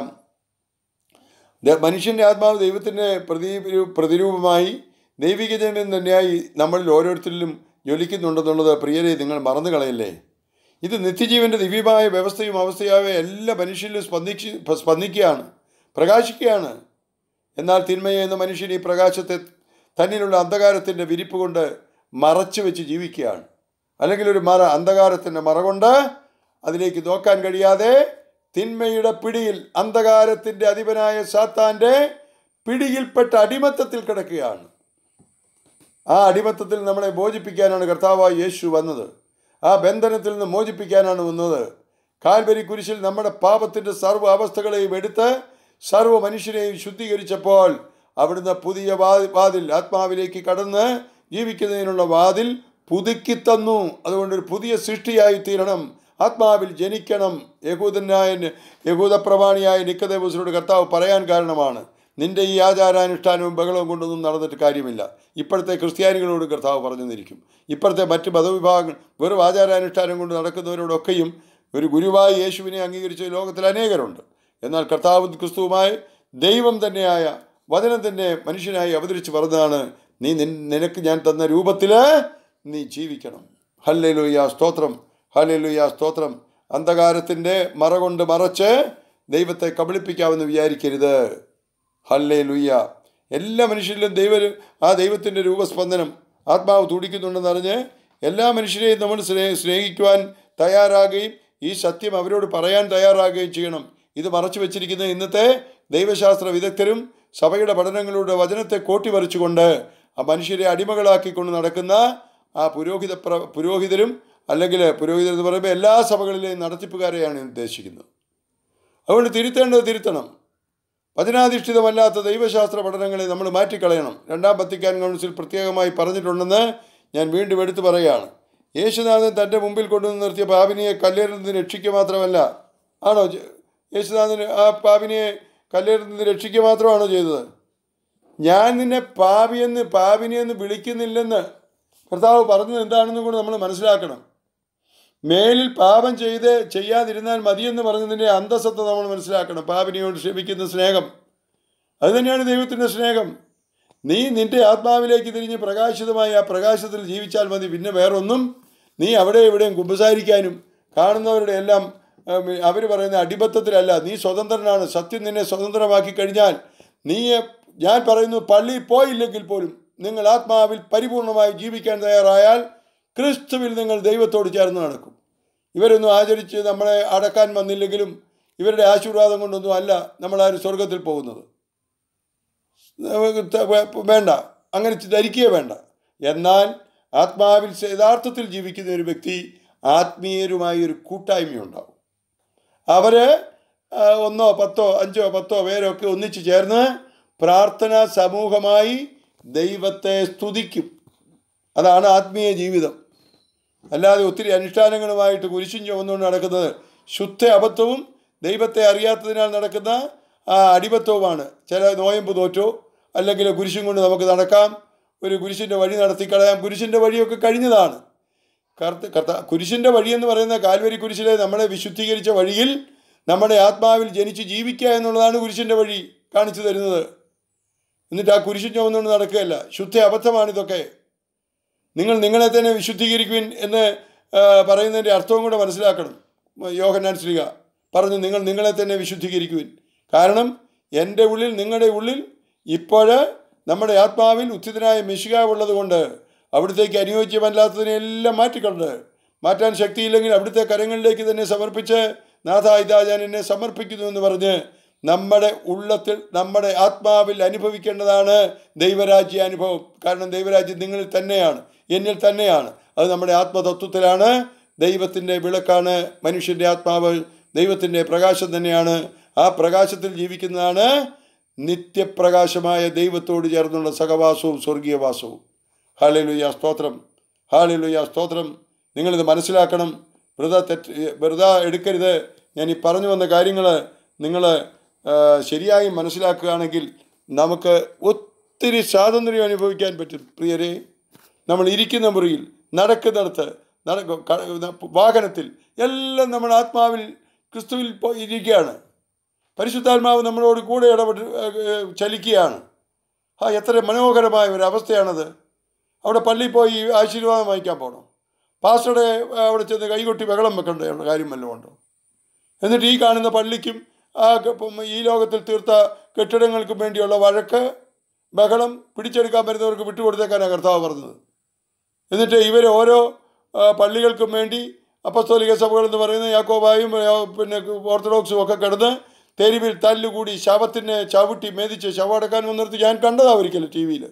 മനുഷ്യൻ്റെ ആത്മാവ് ദൈവത്തിൻ്റെ പ്രതി പ്രതിരൂപമായി ദൈവിക ജന്മം തന്നെയായി നമ്മളിൽ ഓരോരുത്തരിലും ജ്വലിക്കുന്നുണ്ടെന്നുള്ളത് പ്രിയരെ നിങ്ങൾ മറന്നു കളയല്ലേ ഇത് നിത്യജീവൻ്റെ ദിവ്യമായ വ്യവസ്ഥയും അവസ്ഥയായ എല്ലാ മനുഷ്യരിലും സ്പന്ദിച്ച് സ്പന്ദിക്കുകയാണ് പ്രകാശിക്കുകയാണ് എന്നാൽ തിന്മയെ എന്ന മനുഷ്യൻ ഈ പ്രകാശത്തെ തന്നിലുള്ള അന്ധകാരത്തിൻ്റെ വിരിപ്പ് കൊണ്ട് മറച്ചു വെച്ച് ജീവിക്കുകയാണ് അല്ലെങ്കിൽ ഒരു മറ അന്ധകാരത്തിൻ്റെ മറ കൊണ്ട് അതിലേക്ക് നോക്കാൻ കഴിയാതെ തിന്മയുടെ പിടിയിൽ അന്ധകാരത്തിൻ്റെ അധിപനായ സാത്താൻ്റെ പിടിയിൽപ്പെട്ട അടിമത്തത്തിൽ കിടക്കുകയാണ് ആ അടിമത്തത്തിൽ നമ്മളെ മോചിപ്പിക്കാനാണ് കർത്താവായ യേശു വന്നത് ആ ബന്ധനത്തിൽ നിന്ന് മോചിപ്പിക്കാനാണ് വന്നത് കാൽവരി കുരിശിൽ നമ്മുടെ പാപത്തിൻ്റെ സർവ്വ അവസ്ഥകളെയും എടുത്ത് സർവ്വ മനുഷ്യരെയും ശുദ്ധീകരിച്ചപ്പോൾ അവിടുന്ന് പുതിയ വാ- വാതിൽ ആത്മാവിലേക്ക് കടന്ന് ജീവിക്കുന്നതിനുള്ള വാതിൽ പുതുക്കി തന്നു അതുകൊണ്ട് ഒരു പുതിയ സൃഷ്ടിയായി തീരണം ആത്മാവിൽ ജനിക്കണം യഹൂദനായ യഹൂദ പ്രമാണിയായ നിക്കദേവസിനോട് കർത്താവ് പറയാൻ കാരണമാണ് നിന്റെ ഈ ആചാരാനുഷ്ഠാനവും ബഹളവും കൊണ്ടൊന്നും നടന്നിട്ട് കാര്യമില്ല ഇപ്പോഴത്തെ ക്രിസ്ത്യാനികളോട് കർത്താവ് പറഞ്ഞു തന്നിരിക്കും ഇപ്പോഴത്തെ മറ്റ് മതവിഭാഗങ്ങൾ വെറും ആചാരാനുഷ്ഠാനം കൊണ്ട് നടക്കുന്നവരോടൊക്കെയും ഒരു ഗുരുവായി യേശുവിനെ അംഗീകരിച്ച ലോകത്തിൽ അനേകരുണ്ട് എന്നാൽ കർത്താവ് ക്രിസ്തുവുമായി ദൈവം തന്നെയായ വചനം തന്നെ മനുഷ്യനായി അവതരിച്ച് പറഞ്ഞതാണ് നീ നിൻ- നിനക്ക് ഞാൻ തന്ന രൂപത്തിൽ നീ ജീവിക്കണം ഹല്ലേ ലുയ്യ സ്തോത്രം ഹല്ലേ ലുയ്യ സ്തോത്രം അന്ധകാരത്തിൻ്റെ മറ കൊണ്ട് മറച്ച് ദൈവത്തെ കബളിപ്പിക്കാമെന്ന് വിചാരിക്കരുത് ഹല്ലേ ലുയ്യ എല്ലാ മനുഷ്യരിലും ദൈവ ആ ദൈവത്തിൻ്റെ രൂപസ്പന്ദനം ആത്മാവ് തുടിക്കുന്നുണ്ടെന്നറിഞ്ഞ് എല്ലാ മനുഷ്യരെയും നമ്മൾ സ്നേ സ്നേഹിക്കുവാൻ തയ്യാറാകുകയും ഈ സത്യം അവരോട് പറയാൻ തയ്യാറാകുകയും ചെയ്യണം ഇത് മറച്ചു വെച്ചിരിക്കുന്ന ഇന്നത്തെ ദൈവശാസ്ത്ര വിദഗ്ധരും സഭയുടെ പഠനങ്ങളുടെ വചനത്തെ കോട്ടിവറിച്ചുകൊണ്ട് ആ മനുഷ്യരെ അടിമകളാക്കിക്കൊണ്ട് നടക്കുന്ന ആ പുരോഹിത പ്ര പുരോഹിതരും അല്ലെങ്കിൽ പുരോഹിതർ എന്ന് പറയുമ്പോൾ എല്ലാ സഭകളിലെയും നടത്തിപ്പുകാരെയാണ് ഉദ്ദേശിക്കുന്നത് അതുകൊണ്ട് തിരുത്തേണ്ടത് തിരുത്തണം വചനാധിഷ്ഠിതമല്ലാത്ത ദൈവശാസ്ത്ര പഠനങ്ങളെ നമ്മൾ മാറ്റിക്കളയണം രണ്ടാം വത്തിക്കാൻ കൗൺസിൽ പ്രത്യേകമായി പറഞ്ഞിട്ടുണ്ടെന്ന് ഞാൻ വീണ്ടും എടുത്തു പറയുകയാണ് യേശുനാഥൻ തൻ്റെ മുമ്പിൽ കൊണ്ടുവന്ന് നിർത്തിയ പാപിനിയെ കല്ലേറിൽ നിന്ന് രക്ഷിക്കുക മാത്രമല്ല ആണോ ചെ- യേശുനാഥന് ആ പാപിനിയെ കല്ലേറിൽ നിന്ന് രക്ഷിക്കുക മാത്രമാണോ ചെയ്തത് ഞാൻ നിന്നെ പാപിയെന്ന് പാപിനിയെന്ന് വിളിക്കുന്നില്ലെന്ന് കർത്താവ് പറഞ്ഞത് എന്താണെന്നും കൂടെ നമ്മൾ മനസ്സിലാക്കണം മേലിൽ പാപം ചെയ്ത് ചെയ്യാതിരുന്നാൽ മതിയെന്ന് പറഞ്ഞതിൻ്റെ അന്തസത്ത നമ്മൾ മനസ്സിലാക്കണം പാപിനിയോട് ക്ഷമിക്കുന്ന സ്നേഹം അത് തന്നെയാണ് ദൈവത്തിൻ്റെ സ്നേഹം നീ നിന്റെ ആത്മാവിലേക്ക് തിരിഞ്ഞ് പ്രകാശിതമായി ആ പ്രകാശത്തിൽ ജീവിച്ചാൽ മതി പിന്നെ വേറൊന്നും നീ അവിടെ ഇവിടെയും കുമ്പസാരിക്കാനും കാണുന്നവരുടെ എല്ലാം അവർ പറയുന്ന അടിബദ്ധത്തിലല്ല നീ സ്വതന്ത്രനാണ് സത്യം നിന്നെ സ്വതന്ത്രമാക്കി കഴിഞ്ഞാൽ നീ ഞാൻ പറയുന്നു പള്ളിയിൽ പോയില്ലെങ്കിൽ പോലും നിങ്ങൾ ആത്മാവിൽ പരിപൂർണമായി ജീവിക്കാൻ തയ്യാറായാൽ ക്രിസ്തുവിൽ നിങ്ങൾ ദൈവത്തോട് ചേർന്ന് നടക്കും ഇവരൊന്നും ആചരിച്ച് നമ്മളെ അടക്കാൻ വന്നില്ലെങ്കിലും ഇവരുടെ ആശീർവാദം കൊണ്ടൊന്നും അല്ല നമ്മളാരും സ്വർഗത്തിൽ പോകുന്നത് നമുക്ക് ത- വേ- വേണ്ട അങ്ങനെ ധരിക്കുക വേണ്ട എന്നാൽ ആത്മാവിൽ സ- യഥാർത്ഥത്തിൽ ജീവിക്കുന്ന ഒരു വ്യക്തി ആത്മീയരുമായി ഒരു കൂട്ടായ്മയുണ്ടാവും അവർ ഒന്നോ പത്തോ അഞ്ചോ പത്തോ പേരൊക്കെ ഒന്നിച്ച് ചേർന്ന് പ്രാർത്ഥനാ സമൂഹമായി ദൈവത്തെ സ്തുതിക്കും അതാണ് ആത്മീയ ജീവിതം അല്ലാതെ ഒത്തിരി അനുഷ്ഠാനങ്ങളുമായിട്ട് കുരിശും ചുമന്നുകൊണ്ട് നടക്കുന്നത് ശുദ്ധ അബദ്ധവും ദൈവത്തെ അറിയാത്തതിനാൽ നടക്കുന്ന ആ അടിബദ്ധവുമാണ് ചില നോയമ്പ് തോറ്റോ അല്ലെങ്കിൽ കുരിശും കൊണ്ട് നമുക്ക് നടക്കാം ഒരു കുരിശിൻ്റെ വഴി നടത്തിക്കളയാം കുരിശിൻ്റെ വഴിയൊക്കെ കഴിഞ്ഞതാണ് കർത്ത കർത്ത കുരിശിൻ്റെ വഴിയെന്ന് പറയുന്ന കാൽവരി കുരിശിലെ നമ്മളെ വിശുദ്ധീകരിച്ച വഴിയിൽ നമ്മുടെ ആത്മാവിൽ ജനിച്ച് ജീവിക്കുക എന്നുള്ളതാണ് കുരിശിൻ്റെ വഴി കാണിച്ചു തരുന്നത് എന്നിട്ട് ആ കുരിശും ചുമന്നുകൊണ്ട് നടക്കുകയല്ല ശുദ്ധ അബദ്ധമാണിതൊക്കെ നിങ്ങൾ നിങ്ങളെ തന്നെ വിശുദ്ധീകരിക്കുവിൻ എന്ന് ആ, പറയുന്നതിൻ്റെ അർത്ഥവും കൂടെ മനസ്സിലാക്കണം യോഹന്നാൻ ശ്രീക പറഞ്ഞു നിങ്ങൾ നിങ്ങളെ തന്നെ വിശുദ്ധീകരിക്കുവിൻ കാരണം എൻ്റെ ഉള്ളിൽ നിങ്ങളുടെ ഉള്ളിൽ ഇപ്പോൾ നമ്മുടെ ആത്മാവിൽ ഉത്തിതനായ മിശിക ഉള്ളത് കൊണ്ട് അവിടത്തേക്ക് അനുയോജ്യമല്ലാത്തതിനെല്ലാം മാറ്റിക്കൊണ്ട് മാറ്റാൻ ശക്തിയില്ലെങ്കിൽ അവിടുത്തെ കരങ്ങളിലേക്ക് തന്നെ സമർപ്പിച്ച് നാഥ ഇതാ ഞാൻ എന്നെ സമർപ്പിക്കുന്നു എന്ന് പറഞ്ഞ് നമ്മുടെ ഉള്ളത്തിൽ നമ്മുടെ ആത്മാവിൽ അനുഭവിക്കേണ്ടതാണ് ദൈവരാജ്യ അനുഭവം കാരണം ദൈവരാജ്യം നിങ്ങളിൽ തന്നെയാണ് എന്നിൽ തന്നെയാണ് അത് നമ്മുടെ ആത്മതത്വത്തിലാണ് ദൈവത്തിൻ്റെ വിളക്കാണ് മനുഷ്യൻ്റെ ആത്മാവ് ദൈവത്തിൻ്റെ പ്രകാശം തന്നെയാണ് ആ പ്രകാശത്തിൽ ജീവിക്കുന്നതാണ് നിത്യപ്രകാശമായ ദൈവത്തോട് ചേർന്നുള്ള സഹവാസവും സ്വർഗീയവാസവും ഹാളിലുയ്യ സ്തോത്രം ഹാളിലുയ്യ സ്തോത്രം നിങ്ങളിത് മനസ്സിലാക്കണം വെറുതെ തെറ്റ് വെറുതെ എടുക്കരുത് ഞാൻ ഈ പറഞ്ഞു വന്ന കാര്യങ്ങൾ നിങ്ങൾ ശരിയായി മനസ്സിലാക്കുകയാണെങ്കിൽ നമുക്ക് ഒത്തിരി സ്വാതന്ത്ര്യം അനുഭവിക്കാൻ പറ്റും പ്രിയരെ നമ്മൾ ഇരിക്കുന്ന മുറിയിൽ നടക്കുന്നിടത്ത് നടക്ക ക- വാഹനത്തിൽ എല്ലാം നമ്മൾ ആത്മാവിൽ ക്രിസ്തുവിൽ പോയി ഇരിക്കുകയാണ് പരിശുദ്ധാത്മാവ് നമ്മളോട് കൂടെ ഇടപെട്ട് ഏഹ്, ചലിക്കുകയാണ് ആ എത്ര മനോഹരമായ ഒരു അവസ്ഥയാണത് അവിടെ പള്ളിയിൽ പോയി ആശീർവാദം വാങ്ങിക്കാൻ പോകണം പാസ്റ്ററുടെ അവിടെ ചെന്ന് കൈകൊട്ടി ബഹളം വെക്കേണ്ട കാര്യം വല്ലതും ഉണ്ടോ എന്നിട്ട് ഈ കാണുന്ന പള്ളിക്കും ആ ക- ഇപ്പം ഈ ലോകത്തിൽ തീർത്ത കെട്ടിടങ്ങൾക്കും വേണ്ടിയുള്ള വഴക്ക് ബഹളം പിടിച്ചെടുക്കാൻ വരുന്നവർക്ക് വിട്ടുകൊടുത്തേക്കാനാണ് കർത്താവ് പറഞ്ഞത് എന്നിട്ട് ഇവർ ഓരോ ആ, പള്ളികൾക്കും വേണ്ടി അപ്പസ്തോലിക സഭകൾ എന്ന് പറയുന്ന യാക്കോബായും ആ, പിന്നെ ഓർത്തഡോക്സും ഒക്കെ കിടന്ന് തെരുവിൽ തല്ലുകൂടി ശവത്തിനെ ചവിട്ടി മേതിച്ച് ശവം അടക്കാൻ വന്നിടത്ത് ഞാൻ കണ്ടതാ ഒരിക്കലും ടി വിയിൽ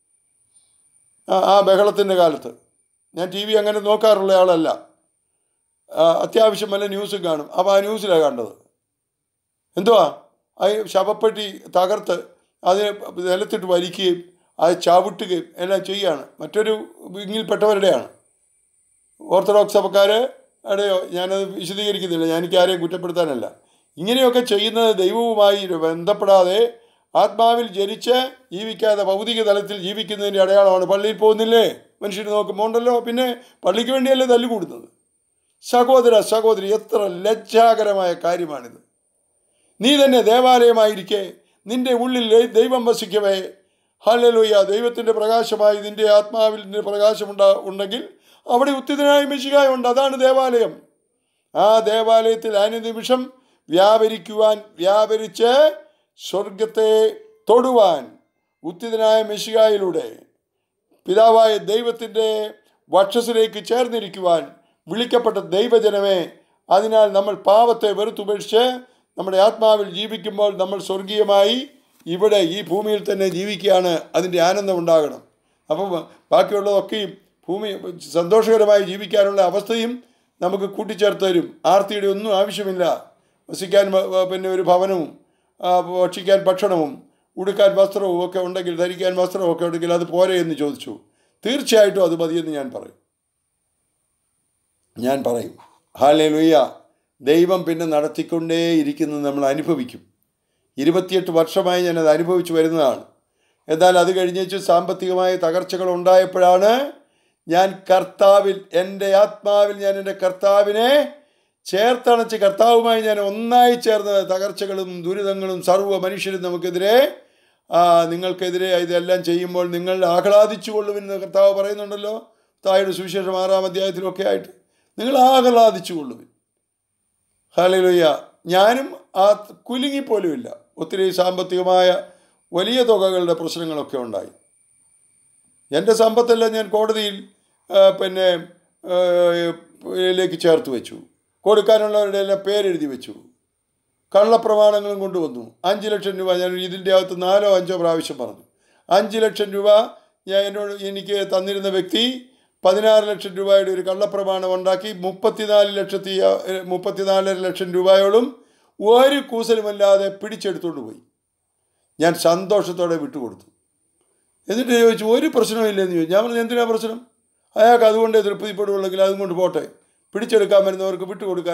ആ ആ ബഹളത്തിൻ്റെ കാലത്ത് ഞാൻ ടി വി അങ്ങനെ നോക്കാറുള്ള ആളല്ല ആ, അത്യാവശ്യം വല്ല ന്യൂസും കാണും അപ്പോൾ ആ ന്യൂസിലാണ് കണ്ടത് എന്തുവാ ആ ശവപ്പെട്ടി തകർത്ത് അതിനെ നിലത്തിട്ട് വലിക്കുകയും അത് ചവിട്ടുകയും എല്ലാം ചെയ്യുകയാണ് മറ്റൊരു വിങ്ങിൽപ്പെട്ടവരുടെയാണ് ഓർത്തഡോക്സ് സഭക്കാർ അവിടെയോ ഞാനത് വിശദീകരിക്കുന്നില്ല ഞാൻ എനിക്ക് ആരെയും കുറ്റപ്പെടുത്താനല്ല ഇങ്ങനെയൊക്കെ ചെയ്യുന്നത് ദൈവവുമായി ബന്ധപ്പെടാതെ ആത്മാവിൽ ജനിച്ച് ജീവിക്കാതെ ഭൗതിക തലത്തിൽ ജീവിക്കുന്നതിൻ്റെ അടയാളമാണ് പള്ളിയിൽ പോകുന്നില്ലേ മനുഷ്യർ നോക്കുമ്പോൾ ഉണ്ടല്ലോ പിന്നെ പള്ളിക്ക് വേണ്ടിയല്ലേ തല്ലുകൂടുന്നത് സഹോദര സഹോദരി എത്ര ലജ്ജാകരമായ കാര്യമാണിത് നീ തന്നെ ദേവാലയമായിരിക്കെ നിന്റെ ഉള്ളിൽ ദൈവം വസിക്കവേ ഹല്ലേലൂയ ദൈവത്തിൻ്റെ പ്രകാശമായി നിന്റെ ആത്മാവിൽ നിന്റെ പ്രകാശമുണ്ടാ ഉണ്ടെങ്കിൽ അവിടെ ഉത്തിതനായ മെഷികായുണ്ട് അതാണ് ദേവാലയം ആ ദേവാലയത്തിൽ അനുനിമിഷം വ്യാപരിക്കുവാൻ വ്യാപരിച്ച് സ്വർഗത്തെ തൊടുവാൻ ഉത്തിതനായ മെഷികായിലൂടെ പിതാവായ ദൈവത്തിൻ്റെ വക്ഷസിലേക്ക് ചേർന്നിരിക്കുവാൻ വിളിക്കപ്പെട്ട ദൈവജനമേ അതിനാൽ നമ്മൾ പാവത്തെ വെറുത്തുപേക്ഷിച്ച് നമ്മുടെ ആത്മാവിൽ ജീവിക്കുമ്പോൾ നമ്മൾ സ്വർഗീയമായി ഇവിടെ ഈ ഭൂമിയിൽ തന്നെ ജീവിക്കുകയാണ് അതിൻ്റെ ആനന്ദം ഉണ്ടാകണം അപ്പം ബാക്കിയുള്ളതൊക്കെയും ഭൂമി സന്തോഷകരമായി ജീവിക്കാനുള്ള അവസ്ഥയും നമുക്ക് കൂട്ടിച്ചേർത്ത് തരും ആർത്തിയുടെ ഒന്നും ആവശ്യമില്ല വസിക്കാൻ വ- വ- പിന്നെ ഒരു ഭവനവും ആ, ഭക്ഷിക്കാൻ ഭക്ഷണവും ഉടുക്കാൻ വസ്ത്രവും ഒക്കെ ഉണ്ടെങ്കിൽ ധരിക്കാൻ വസ്ത്രവും ഒക്കെ ഉണ്ടെങ്കിൽ അത് പോരെ എന്ന് ചോദിച്ചു തീർച്ചയായിട്ടും അത് മതിയെന്ന് ഞാൻ പറയും ഞാൻ പറയും ഹാലേ ലുയ്യ ദൈവം പിന്നെ നടത്തിക്കൊണ്ടേയിരിക്കുന്നത് നമ്മൾ അനുഭവിക്കും ഇരുപത്തിയെട്ട് വർഷമായി ഞാനത് അനുഭവിച്ചു വരുന്നതാണ് എന്നാൽ അത് കഴിഞ്ഞേച്ച് സാമ്പത്തികമായ തകർച്ചകൾ ഉണ്ടായപ്പോഴാണ് ഞാൻ കർത്താവിൽ എൻ്റെ ആത്മാവിൽ ഞാൻ എൻ്റെ കർത്താവിനെ ചേർത്തണച്ച് കർത്താവുമായി ഞാൻ ഒന്നായി ചേർന്ന് തകർച്ചകളും ദുരിതങ്ങളും സർവ്വ മനുഷ്യരും നമുക്കെതിരെ ആ, നിങ്ങൾക്കെതിരെ ഇതെല്ലാം ചെയ്യുമ്പോൾ നിങ്ങൾ ആഹ്ലാദിച്ചു കൊള്ളുമെന്ന് കർത്താവ് പറയുന്നുണ്ടല്ലോ തായുടെ സുവിശേഷം ആറാം അധ്യായത്തിലൊക്കെ ആയിട്ട് നിങ്ങൾ ആഹ്ലാദിച്ചു കൊള്ളുവിൻ ഹാലലുയ്യ ഞാനും ആ കുലുങ്ങിപ്പോലുമില്ല ഒത്തിരി സാമ്പത്തികമായ വലിയ തുകകളുടെ പ്രശ്നങ്ങളൊക്കെ ഉണ്ടായി എൻ്റെ സമ്പത്തെല്ലാം ഞാൻ കോടതിയിൽ ആ, പിന്നെ ആ, ലേക്ക് ചേർത്ത് വെച്ചു കൊടുക്കാനുള്ളവരുടെ എല്ലാം പേരെഴുതി വെച്ചു കള്ളപ്രമാണങ്ങളും കൊണ്ടുവന്നു അഞ്ച് ലക്ഷം രൂപ ഞാൻ ഇതിൻ്റെ അകത്ത് നാലോ അഞ്ചോ പ്രാവശ്യം പറഞ്ഞു അഞ്ച് ലക്ഷം രൂപ ഞാൻ എന്നോട് എനിക്ക് തന്നിരുന്ന വ്യക്തി പതിനാറ് ലക്ഷം രൂപയുടെ ഒരു കള്ളപ്രമാണം ഉണ്ടാക്കി മുപ്പത്തിനാല് ലക്ഷത്തി ഏഹ്, മുപ്പത്തിനാലര ലക്ഷം രൂപയോളം ഒരു കൂസലുമല്ലാതെ പിടിച്ചെടുത്തുകൊണ്ട് പോയി ഞാൻ സന്തോഷത്തോടെ വിട്ടുകൊടുത്തു എന്നിട്ട് ചോദിച്ചു ഒരു പ്രശ്നമില്ലെന്ന് ചോദിച്ചു ഞാൻ പറഞ്ഞു എന്തിനാ പ്രശ്നം അയാൾക്ക് അതുകൊണ്ടേ തൃപ്തിപ്പെടുകയുള്ളെങ്കിൽ അതും കൊണ്ട് പോട്ടെ പിടിച്ചെടുക്കാൻ വരുന്നവർക്ക് വിട്ടുകൊടുക്കാനാ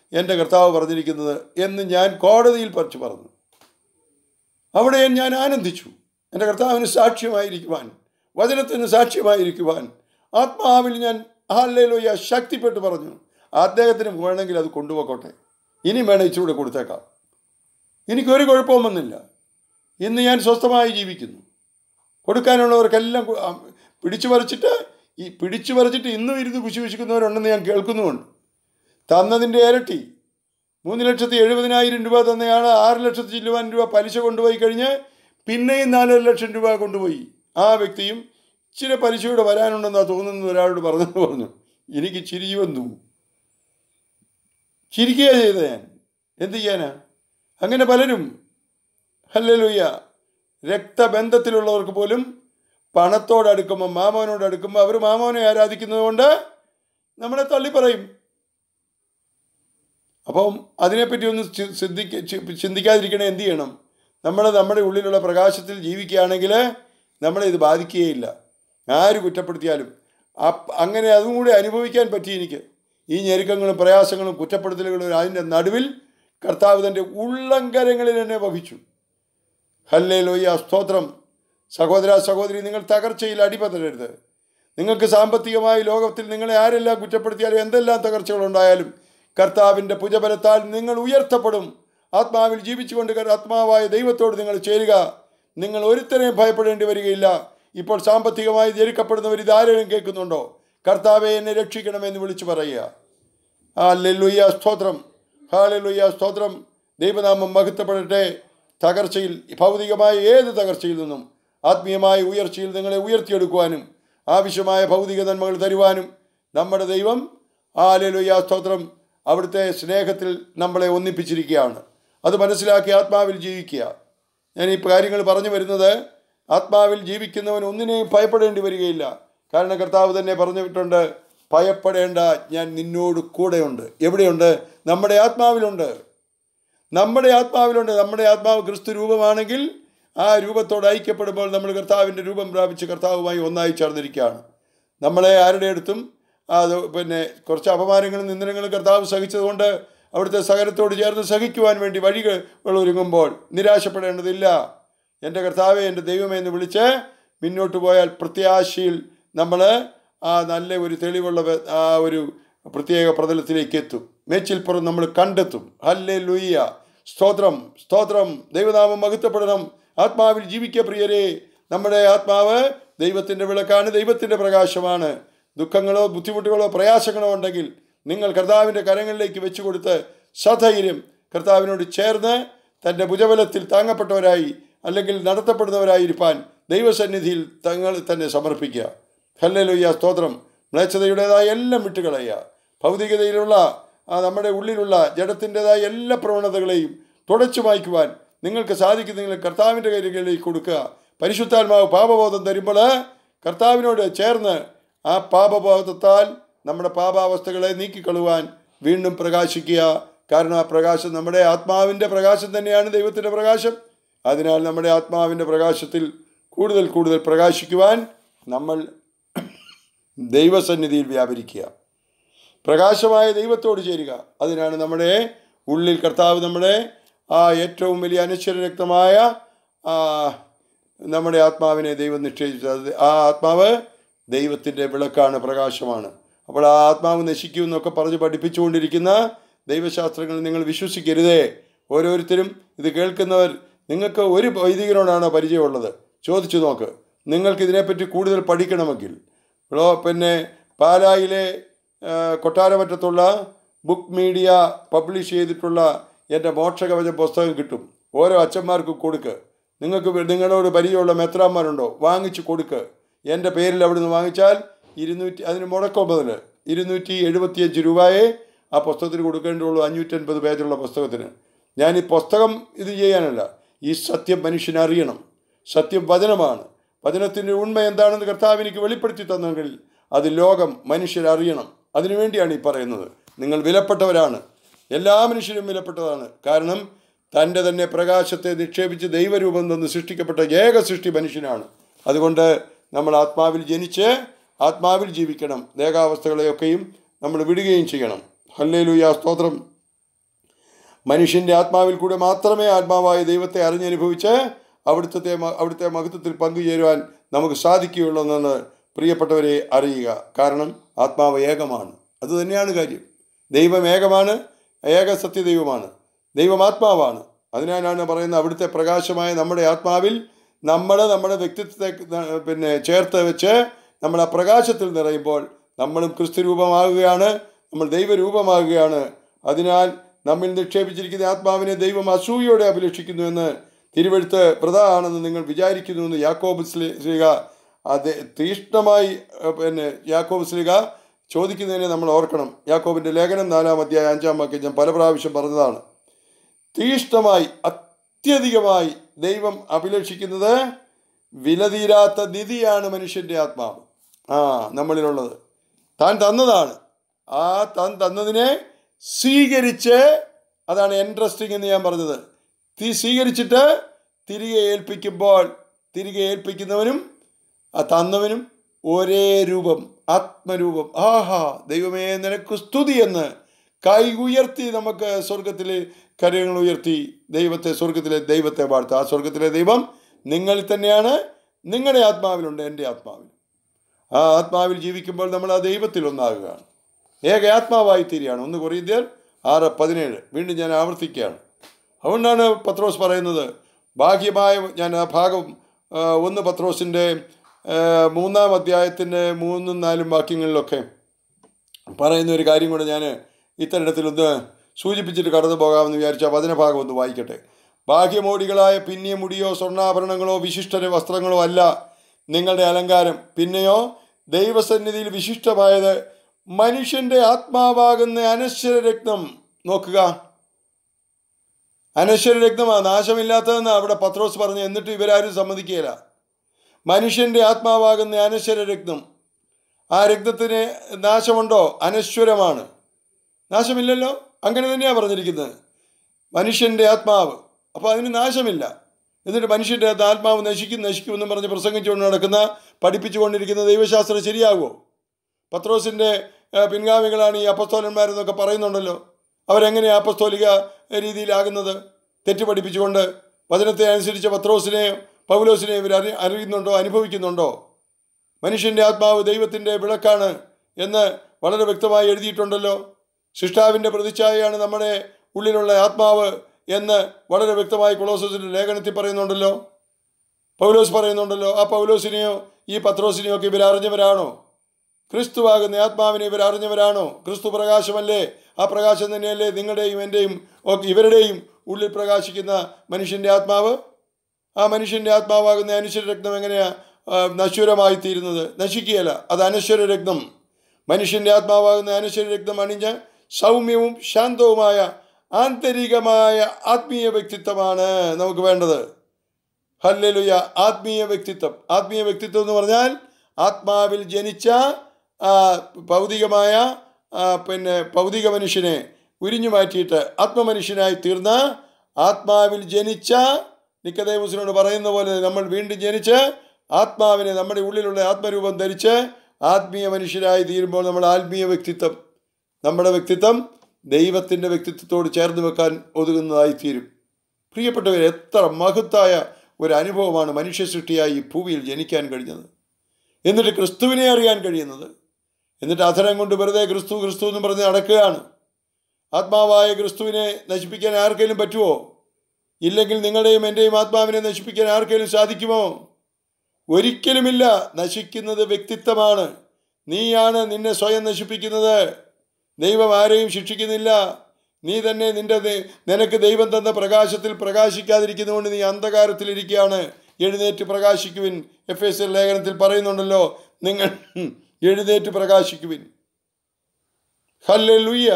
എൻ്റെ കർത്താവ് പറഞ്ഞിരിക്കുന്നത് എന്ന് ഞാൻ കോടതിയിൽ പറിച്ചു പറഞ്ഞു അവിടെ ഞാൻ ആനന്ദിച്ചു എൻ്റെ കർത്താവിന് സാക്ഷ്യമായിരിക്കുവാൻ വചനത്തിന് സാക്ഷ്യമായിരിക്കുവാൻ ആത്മാവിൽ ഞാൻ ഹാലയിലോയ ശക്തിപ്പെട്ട് പറഞ്ഞു അദ്ദേഹത്തിന് വേണമെങ്കിൽ അത് കൊണ്ടുപോക്കോട്ടെ ഇനി വേണം ഇച്ചിരൂടെ കൊടുത്തേക്കാം എനിക്കൊരു കുഴപ്പവും വന്നില്ല ഇന്ന് ഞാൻ സ്വസ്ഥമായി ജീവിക്കുന്നു കൊടുക്കാനുള്ളവർക്കെല്ലാം കൊ- ആ, പിടിച്ചു പറിച്ചിട്ട് ഈ പിടിച്ചു പറിച്ചിട്ട് ഇന്നും ഇരുന്ന് കുശി കുശിക്കുന്നവരുണ്ടെന്ന് ഞാൻ കേൾക്കുന്നുമുണ്ട് തന്നതിൻ്റെ ഇരട്ടി മൂന്ന് ലക്ഷത്തി എഴുപതിനായിരം രൂപ തന്നെയാണ് ആറ് ലക്ഷത്തി ചില്ലുവാൻ രൂപ പലിശ കൊണ്ടുപോയി കഴിഞ്ഞ് പിന്നെയും നാലര ലക്ഷം രൂപ കൊണ്ടുപോയി ആ വ്യക്തിയും ഇച്ചിരി പലിശയോടെ വരാനുണ്ടെന്നാ തോന്നുന്നത് ഒരാളോട് പറഞ്ഞെന്ന് പറഞ്ഞു എനിക്ക് ചിരി വന്നു ചിരിക്കുക ചെയ്ത ഞാൻ എന്ത് ചെയ്യാനാ അങ്ങനെ പലരും ഹല്ലേലൂയ രക്തബന്ധത്തിലുള്ളവർക്ക് പോലും പണത്തോട് അടുക്കുമ്പോൾ മാമോനോട് അടുക്കുമ്പോൾ അവർ മാമോനെ ആരാധിക്കുന്നത് കൊണ്ട് നമ്മളെ തള്ളി പറയും അപ്പം അതിനെപ്പറ്റി ഒന്ന് ചി- ചിന്തിക്ക ചി- ചിന്തിക്കാതിരിക്കണേ എന്ത് ചെയ്യണം നമ്മൾ നമ്മുടെ ഉള്ളിലുള്ള പ്രകാശത്തിൽ ജീവിക്കുകയാണെങ്കിൽ നമ്മളെ ഇത് ബാധിക്കുകയില്ല ആര് കുറ്റപ്പെടുത്തിയാലും അപ്പ് അങ്ങനെ അതും കൂടി അനുഭവിക്കാൻ പറ്റി എനിക്ക് ഈ ഞെരുക്കങ്ങളും പ്രയാസങ്ങളും കുറ്റപ്പെടുത്തലുകളും അതിൻ്റെ നടുവിൽ കർത്താവ് തൻ്റെ ഉള്ളങ്കരങ്ങളിൽ എന്നെ വഹിച്ചു ഹല്ലേ ലോയ്യ സ്തോത്രം സഹോദര സഹോദരി നിങ്ങൾ തകർച്ചയിൽ അടിപതരരുത് നിങ്ങൾക്ക് സാമ്പത്തികമായി ലോകത്തിൽ നിങ്ങളെ ആരെല്ലാം കുറ്റപ്പെടുത്തിയാലും എന്തെല്ലാം തകർച്ചകളുണ്ടായാലും കർത്താവിൻ്റെ ഭുജബലത്താൽ നിങ്ങൾ ഉയർത്തപ്പെടും ആത്മാവിൽ ജീവിച്ചുകൊണ്ട് കർ- ആത്മാവായ ദൈവത്തോട് നിങ്ങൾ ചേരുക നിങ്ങൾ ഒരുത്തരെയും ഭയപ്പെടേണ്ടി വരികയില്ല ഇപ്പോൾ സാമ്പത്തികമായി ജരിക്കപ്പെടുന്നവർ ഇതാരെങ്കിലും കേൾക്കുന്നുണ്ടോ കർത്താവെ എന്നെ രക്ഷിക്കണമെന്ന് വിളിച്ചു പറയുക ഹാലലുയ്യ സ്തോത്രം ഹാലലുയ്യ സ്തോത്രം ദൈവനാമം മഹത്വപ്പെടട്ടെ തകർച്ചയിൽ ഭൗതികമായ ഏത് തകർച്ചയിൽ നിന്നും ആത്മീയമായ ഉയർച്ചയിൽ നിങ്ങളെ ഉയർത്തിയെടുക്കുവാനും ആവശ്യമായ ഭൗതിക നന്മകൾ തരുവാനും നമ്മുടെ ദൈവം ഹാലലുയ്യ സ്തോത്രം അവിടുത്തെ സ്നേഹത്തിൽ നമ്മളെ ഒന്നിപ്പിച്ചിരിക്കുകയാണ് അത് മനസ്സിലാക്കി ആത്മാവിൽ ജീവിക്കുക ഞാൻ ഈ കാര്യങ്ങൾ പറഞ്ഞു വരുന്നത് ആത്മാവിൽ ജീവിക്കുന്നവൻ ഒന്നിനെയും ഭയപ്പെടേണ്ടി വരികയില്ല കാരണം കർത്താവ് തന്നെ പറഞ്ഞിട്ടുണ്ട് ഭയപ്പെടേണ്ട ഞാൻ നിന്നോട് കൂടെയുണ്ട് എവിടെയുണ്ട് നമ്മുടെ ആത്മാവിലുണ്ട് നമ്മുടെ ആത്മാവിലുണ്ട് നമ്മുടെ ആത്മാവ് ക്രിസ്തു രൂപമാണെങ്കിൽ ആ രൂപത്തോട് ഐക്യപ്പെടുമ്പോൾ നമ്മൾ കർത്താവിൻ്റെ രൂപം പ്രാപിച്ച് കർത്താവുമായി ഒന്നായി ചേർന്നിരിക്കുകയാണ് നമ്മളെ ആരുടെ അടുത്തും അത് പിന്നെ കുറച്ച് അപമാനങ്ങളും നിന്ദനങ്ങളും കർത്താവ് സഹിച്ചതുകൊണ്ട് അവിടുത്തെ സഹനത്തോട് ചേർന്ന് സഹിക്കുവാൻ വേണ്ടി വഴികൾ ഒരുങ്ങുമ്പോൾ നിരാശപ്പെടേണ്ടതില്ല എൻ്റെ കർത്താവെ എൻ്റെ ദൈവമേ എന്ന് വിളിച്ച് മുന്നോട്ട് പോയാൽ പ്രത്യാശയിൽ നമ്മൾ ആ നല്ല ഒരു തെളിവുള്ള വെ- ആ ഒരു പ്രത്യേക പ്രതലത്തിലേക്ക് എത്തും മേച്ചിൽപ്പുറം നമ്മൾ കണ്ടെത്തും ഹല്ലേ ലുയ്യ സ്തോത്രം സ്തോത്രം ദൈവനാമം മഹത്വപ്പെടണം ആത്മാവിൽ ജീവിക്ക പ്രിയരെ നമ്മുടെ ആത്മാവ് ദൈവത്തിൻ്റെ വിളക്കാണ് ദൈവത്തിൻ്റെ പ്രകാശമാണ് ദുഃഖങ്ങളോ ബുദ്ധിമുട്ടുകളോ പ്രയാസങ്ങളോ ഉണ്ടെങ്കിൽ നിങ്ങൾ കർത്താവിൻ്റെ കരങ്ങളിലേക്ക് വെച്ചു കൊടുത്ത് സധൈര്യം കർത്താവിനോട് ചേർന്ന് തൻ്റെ ഭുജബലത്തിൽ താങ്ങപ്പെട്ടവരായി അല്ലെങ്കിൽ നടത്തപ്പെടുന്നവരായിരിക്കാൻ ദൈവസന്നിധിയിൽ തങ്ങൾ തന്നെ സമർപ്പിക്കുക ഹല്ലേലൂയ്യ സ്തോത്രം മ്ലേച്ഛതയുടേതായ എല്ലാം വിട്ടുകളയുക ഭൗതികതയിലുള്ള ആ നമ്മുടെ ഉള്ളിലുള്ള ജഡത്തിൻ്റെതായ എല്ലാ പ്രവണതകളെയും തുടച്ചു മായ്ക്കുവാൻ നിങ്ങൾക്ക് സാധിക്കുന്നെങ്കിൽ കർത്താവിൻ്റെ കൈകളിലേക്ക് കൊടുക്കുക പരിശുദ്ധാത്മാവ് പാപബോധം തരുമ്പോൾ കർത്താവിനോട് ചേർന്ന് ആ പാപബോധത്താൽ നമ്മുടെ പാപാവസ്ഥകളെ നീക്കിക്കളുവാൻ വീണ്ടും പ്രകാശിക്കുക കാരണം ആ പ്രകാശം നമ്മുടെ ആത്മാവിൻ്റെ പ്രകാശം തന്നെയാണ് ദൈവത്തിൻ്റെ പ്രകാശം അതിനാൽ നമ്മുടെ ആത്മാവിൻ്റെ പ്രകാശത്തിൽ കൂടുതൽ കൂടുതൽ പ്രകാശിക്കുവാൻ നമ്മൾ ദൈവസന്നിധിയിൽ വ്യാപരിക്കുക പ്രകാശമായ ദൈവത്തോട് ചേരുക അതിനാണ് നമ്മുടെ ഉള്ളിൽ കർത്താവ് നമ്മുടെ ആ ഏറ്റവും വലിയ അനശ്വരരക്തമായ ആ നമ്മുടെ ആത്മാവിനെ ദൈവം നിശ്ചയിച്ചത് ആ ആത്മാവ് ദൈവത്തിൻ്റെ വിളക്കാണ് പ്രകാശമാണ് അപ്പോൾ ആ ആത്മാവ് നശിക്കുമെന്നൊക്കെ പറഞ്ഞ് പഠിപ്പിച്ചുകൊണ്ടിരിക്കുന്ന ദൈവശാസ്ത്രങ്ങൾ നിങ്ങൾ വിശ്വസിക്കരുതേ ഓരോരുത്തരും ഇത് കേൾക്കുന്നവർ നിങ്ങൾക്ക് ഒരു വൈദികനോടാണോ പരിചയമുള്ളത് ചോദിച്ചു നോക്ക് നിങ്ങൾക്ക് ഇതിനെപ്പറ്റി കൂടുതൽ പഠിക്കണമെങ്കിൽ ലോ പിന്നെ പാലായിലെ ആ, കൊട്ടാരമറ്റത്തുള്ള ബുക്ക് മീഡിയ പബ്ലിഷ് ചെയ്തിട്ടുള്ള എൻ്റെ മോക്ഷകവച പുസ്തകം കിട്ടും ഓരോ അച്ഛന്മാർക്കും കൊടുക്ക് നിങ്ങൾക്ക് വെ- നിങ്ങളോട് പരിചയമുള്ള മെത്രാന്മാരുണ്ടോ വാങ്ങിച്ച് കൊടുക്ക് എൻ്റെ പേരിൽ അവിടെ നിന്ന് വാങ്ങിച്ചാൽ ഇരുന്നൂറ്റി അതിന് മുടക്കൊമ്പതിൽ ഇരുന്നൂറ്റി എഴുപത്തിയഞ്ച് രൂപയെ ആ പുസ്തകത്തിന് കൊടുക്കേണ്ടുള്ളൂ അഞ്ഞൂറ്റൻപത് പേജുള്ള പുസ്തകത്തിന് ഞാൻ ഈ പുസ്തകം ഇത് ചെയ്യാനല്ല ഈ സത്യം മനുഷ്യനെ അറിയണം സത്യം വചനമാണ് വചനത്തിൻ്റെ ഉണ്മ എന്താണെന്ന് കർത്താവ് എനിക്ക് വെളിപ്പെടുത്തി തന്നെങ്കിൽ അത് ലോകം മനുഷ്യരറിയണം അതിനുവേണ്ടിയാണ് ഈ പറയുന്നത് നിങ്ങൾ വിലപ്പെട്ടവരാണ് എല്ലാ മനുഷ്യരും വിലപ്പെട്ടതാണ് കാരണം തൻ്റെ തന്നെ പ്രകാശത്തെ നിക്ഷേപിച്ച് ദൈവരൂപം തന്ന് സൃഷ്ടിക്കപ്പെട്ട ഏക സൃഷ്ടി മനുഷ്യനാണ് അതുകൊണ്ട് നമ്മൾ ആത്മാവിൽ ജനിച്ച് ആത്മാവിൽ ജീവിക്കണം ദേഹാവസ്ഥകളെയൊക്കെയും നമ്മൾ വിടുകയും ചെയ്യണം ഹല്ലേലൂയ സ്തോത്രം മനുഷ്യൻ്റെ ആത്മാവിൽ കൂടെ മാത്രമേ ആത്മാവായ ദൈവത്തെ അറിഞ്ഞനുഭവിച്ച് അവിടുത്തെ മ- അവിടുത്തെ മഹത്വത്തിൽ പങ്കുചേരുവാൻ നമുക്ക് സാധിക്കുകയുള്ളൂ എന്നാണ് പ്രിയപ്പെട്ടവരെ അറിയുക കാരണം ആത്മാവ് ഏകമാണ് അത് തന്നെയാണ് കാര്യം ദൈവം ഏകമാണ് ഏക സത്യദൈവമാണ് ദൈവം ആത്മാവാണ് അതിനാലാണ് പറയുന്നത് അവിടുത്തെ പ്രകാശമായ നമ്മുടെ ആത്മാവിൽ നമ്മൾ നമ്മുടെ വ്യക്തിത്വത്തെ ന- പിന്നെ ചേർത്ത് വെച്ച് നമ്മൾ ആ പ്രകാശത്തിൽ നിറയുമ്പോൾ നമ്മളും ക്രിസ്തു രൂപമാകുകയാണ് നമ്മൾ ദൈവരൂപമാകുകയാണ് അതിനാൽ നമ്മിൽ നിക്ഷേപിച്ചിരിക്കുന്ന ആത്മാവിനെ ദൈവം അസൂയോടെ അഭിലഷിക്കുന്നു എന്ന് തിരുവഴുത്ത് പ്രധാണെന്ന് നിങ്ങൾ വിചാരിക്കുന്നുവെന്ന് യാക്കോബ് സ്ലി- ശ്ലീഹ അത് തീഷ്ണമായി ഏഹ്, പിന്നെ യാക്കോബ് ശ്ലീഹ ചോദിക്കുന്നതിനെ നമ്മൾ ഓർക്കണം യാക്കോബിൻ്റെ ലേഖനം നാലാം അധ്യായ അഞ്ചാം വാക്യം ഞാൻ പല പ്രാവശ്യം പറഞ്ഞതാണ് തീഷ്ണമായി അത്യധികമായി ദൈവം അഭിലഷിക്കുന്നത് വിലതീരാത്ത നിധിയാണ് മനുഷ്യൻ്റെ ആത്മാവ് ആ നമ്മളിലുള്ളത് താൻ തന്നതാണ് ആ താൻ തന്നതിനെ സ്വീകരിച്ച് അതാണ് ഇൻട്രസ്റ്റിംഗ് എന്ന് ഞാൻ പറഞ്ഞത് തീ സ്വീകരിച്ചിട്ട് തിരികെ ഏൽപ്പിക്കുമ്പോൾ തിരികെ ഏൽപ്പിക്കുന്നവനും ആ തന്നവനും ഒരേ രൂപം ആത്മരൂപം ആഹാ ദൈവമേ നിനക്ക് സ്തുതി എന്ന് കൈ ഉയർത്തി നമുക്ക് സ്വർഗത്തിലെ കരങ്ങൾ ഉയർത്തി ദൈവത്തെ സ്വർഗത്തിലെ ദൈവത്തെ വാഴ്ത്തുക ആ സ്വർഗത്തിലെ ദൈവം നിങ്ങളിൽ തന്നെയാണ് നിങ്ങളുടെ ആത്മാവിലുണ്ട് എൻ്റെ ആത്മാവിൽ ആ ആത്മാവിൽ ജീവിക്കുമ്പോൾ നമ്മൾ ആ ദൈവത്തിൽ ഒന്നാകുകയാണ് ഏക ആത്മാവായി തീരുകയാണ് ഒന്ന് കൊറിയന്ത്യർ ആറ് പതിനേഴ് വീണ്ടും ഞാൻ ആവർത്തിക്കുകയാണ് അതുകൊണ്ടാണ് പത്രോസ് പറയുന്നത് ബാഹ്യമായ ഞാൻ ആ ഭാഗം ആ, ഒന്ന് പത്രോസിൻ്റെ ആ, മൂന്നാം അധ്യായത്തിൻ്റെ മൂന്നും നാലും വാക്യങ്ങളിലൊക്കെ പറയുന്ന ഒരു കാര്യം കൂടെ ഞാൻ ഇത്തരത്തിലൊന്ന് സൂചിപ്പിച്ചിട്ട് കടന്നു പോകാമെന്ന് വിചാരിച്ച വചനഭാഗം ഒന്ന് വായിക്കട്ടെ ബാഹ്യമോടികളായ പിന്നിയ മുടിയോ സ്വർണ്ണാഭരണങ്ങളോ വിശിഷ്ട വസ്ത്രങ്ങളോ അല്ല നിങ്ങളുടെ അലങ്കാരം പിന്നെയോ ദൈവസന്നിധിയിൽ വിശിഷ്ടമായത് മനുഷ്യന്റെ ആത്മാവാകുന്ന അനശ്വര രക്തം നോക്കുക അനശ്വര രക്തമാ നാശമില്ലാത്തതെന്ന് അവിടെ പത്രോസ് പറഞ്ഞു എന്നിട്ട് ഇവരാരും സമ്മതിക്കുകയില്ല മനുഷ്യന്റെ ആത്മാവാകുന്ന അനശ്വര രക്തം ആ രക്തത്തിന് നാശമുണ്ടോ അനശ്വരമാണ് നാശമില്ലല്ലോ അങ്ങനെ തന്നെയാണ് പറഞ്ഞിരിക്കുന്നത് മനുഷ്യന്റെ ആത്മാവ് അപ്പോൾ അതിന് നാശമില്ല എന്നിട്ട് മനുഷ്യന്റെ ആത്മാവ് നശിക്കും നശിക്കുമെന്നും പറഞ്ഞ് പ്രസംഗിച്ചുകൊണ്ട് നടക്കുന്ന പഠിപ്പിച്ചുകൊണ്ടിരിക്കുന്ന ദൈവശാസ്ത്രം ശരിയാകുമോ പത്രോസിൻ്റെ ഏഹ്, പിൻഗാമികളാണ് ഈ അപ്പസ്തോലന്മാരെന്നൊക്കെ പറയുന്നുണ്ടല്ലോ അവരെങ്ങനെ അപ്പസ്തോലിക രീതിയിലാകുന്നത് തെറ്റ് പഠിപ്പിച്ചുകൊണ്ട് വചനത്തെ അനുസരിച്ച പത്രോസിനെ പൗലോസിനെ ഇവർ അറി അറിയുന്നുണ്ടോ അനുഭവിക്കുന്നുണ്ടോ മനുഷ്യൻ്റെ ആത്മാവ് ദൈവത്തിൻ്റെ വിളക്കാണ് എന്ന് വളരെ വ്യക്തമായി എഴുതിയിട്ടുണ്ടല്ലോ സൃഷ്ടാവിൻ്റെ പ്രതിച്ഛായയാണ് നമ്മുടെ ഉള്ളിലുള്ള ആത്മാവ് എന്ന് വളരെ വ്യക്തമായി കൊളോസസിൻ്റെ ലേഖനത്തിൽ പറയുന്നുണ്ടല്ലോ പൗലോസ് പറയുന്നുണ്ടല്ലോ ആ പൗലോസിനെയോ ഈ പത്രോസിനെയോ ഒക്കെ ഇവർ അറിഞ്ഞവരാണോ ക്രിസ്തുവാകുന്ന ആത്മാവിനെ ഇവർ അറിഞ്ഞവരാണോ ക്രിസ്തു പ്രകാശമല്ലേ ആ പ്രകാശം തന്നെയല്ലേ നിങ്ങളുടെയും എൻ്റെയും ഒക്കെ ഇവരുടെയും ഉള്ളിൽ പ്രകാശിക്കുന്ന മനുഷ്യൻ്റെ ആത്മാവ് ആ മനുഷ്യൻ്റെ ആത്മാവാകുന്ന അനശ്വര രക്തം എങ്ങനെയാ ആ, നശ്വരമായി തീരുന്നത് നശിക്കുകയല്ല അത് അനശ്വര രക്തം മനുഷ്യൻ്റെ ആത്മാവാകുന്ന അനശ്വര രക്തം അണിഞ്ഞ് സൗമ്യവും ശാന്തവുമായ ആന്തരികമായ ആത്മീയ വ്യക്തിത്വമാണ് നമുക്ക് വേണ്ടത് ഹല്ലേലൂയ ആത്മീയ വ്യക്തിത്വം ആത്മീയ വ്യക്തിത്വം എന്ന് പറഞ്ഞാൽ ആത്മാവിൽ ജനിച്ച ആ, ഭൗതികമായ ആ, പിന്നെ ഭൗതിക മനുഷ്യനെ ഉരിഞ്ഞു മാറ്റിയിട്ട് ആത്മമനുഷ്യനായി തീർന്ന ആത്മാവിൽ ജനിച്ച നിക്കദേവസിനോട് പറയുന്ന പോലെ നമ്മൾ വീണ്ടും ജനിച്ച് ആത്മാവിനെ നമ്മുടെ ഉള്ളിലുള്ള ആത്മരൂപം ധരിച്ച് ആത്മീയ മനുഷ്യരായി തീരുമ്പോൾ നമ്മൾ ആത്മീയ വ്യക്തിത്വം നമ്മുടെ വ്യക്തിത്വം ദൈവത്തിൻ്റെ വ്യക്തിത്വത്തോട് ചേർന്ന് വെക്കാൻ ഒതുങ്ങുന്നതായി തീരും പ്രിയപ്പെട്ടവർ എത്ര മഹത്തായ ഒരു അനുഭവമാണ് മനുഷ്യ സൃഷ്ടിയായി ഈ ഭൂമിയിൽ ജനിക്കാൻ കഴിഞ്ഞത് എന്നിട്ട് ക്രിസ്തുവിനെ അറിയാൻ കഴിയുന്നത് എന്നിട്ട് അധരം കൊണ്ട് വെറുതെ ക്രിസ്തു ക്രിസ്തു എന്ന് പറഞ്ഞ് നടക്കുകയാണ് ആത്മാവായ ക്രിസ്തുവിനെ നശിപ്പിക്കാൻ ആർക്കെങ്കിലും പറ്റുമോ ഇല്ലെങ്കിൽ നിങ്ങളുടെയും എൻ്റെയും ആത്മാവിനെ നശിപ്പിക്കാൻ ആർക്കെങ്കിലും സാധിക്കുമോ ഒരിക്കലുമില്ല നശിക്കുന്നത് വ്യക്തിത്വമാണ് നീയാണ് നിന്നെ സ്വയം നശിപ്പിക്കുന്നത് ദൈവം ആരെയും ശിക്ഷിക്കുന്നില്ല നീ തന്നെ നിന്റെ ദൈ- നിനക്ക് ദൈവം തന്ന പ്രകാശത്തിൽ പ്രകാശിക്കാതിരിക്കുന്നതുകൊണ്ട് നീ അന്ധകാരത്തിലിരിക്കുകയാണ് എഴുന്നേറ്റ് പ്രകാശിക്കുവിൻ എഫ് എസ് എൽ ലേഖനത്തിൽ പറയുന്നുണ്ടല്ലോ നിങ്ങൾ എഴുന്നേറ്റ് പ്രകാശിക്കുവിൻ ഹല്ലേലൂയ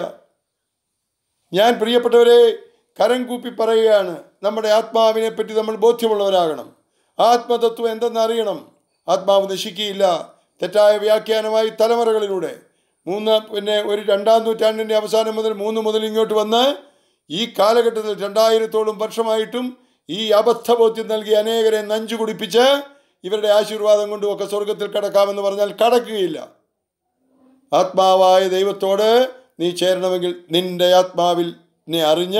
ഞാൻ പ്രിയപ്പെട്ടവരെ കരം കൂപ്പി പറയുകയാണ് നമ്മുടെ ആത്മാവിനെ പറ്റി നമ്മൾ ബോധ്യമുള്ളവരാകണം ആത്മതത്വം എന്തെന്നറിയണം ആത്മാവ് നശിക്കുകയില്ല തെറ്റായ വ്യാഖ്യാനമായി തലമുറകളിലൂടെ മൂന്ന് പിന്നെ ഒരു രണ്ടാം നൂറ്റാണ്ടിൻ്റെ അവസാനം മുതൽ മൂന്ന് മുതൽ ഇങ്ങോട്ട് വന്ന് ഈ കാലഘട്ടത്തിൽ രണ്ടായിരത്തോളം വർഷമായിട്ടും ഈ അബദ്ധബോധ്യം നൽകി അനേകരെ നഞ്ചു കുടിപ്പിച്ച് ഇവരുടെ ആശീർവാദം കൊണ്ടും ഒക്കെ സ്വർഗത്തിൽ കടക്കാമെന്ന് പറഞ്ഞാൽ കടക്കുകയില്ല ആത്മാവായ ദൈവത്തോട് നീ ചേരണമെങ്കിൽ നിന്റെ ആത്മാവിൽ നീ അറിഞ്ഞ്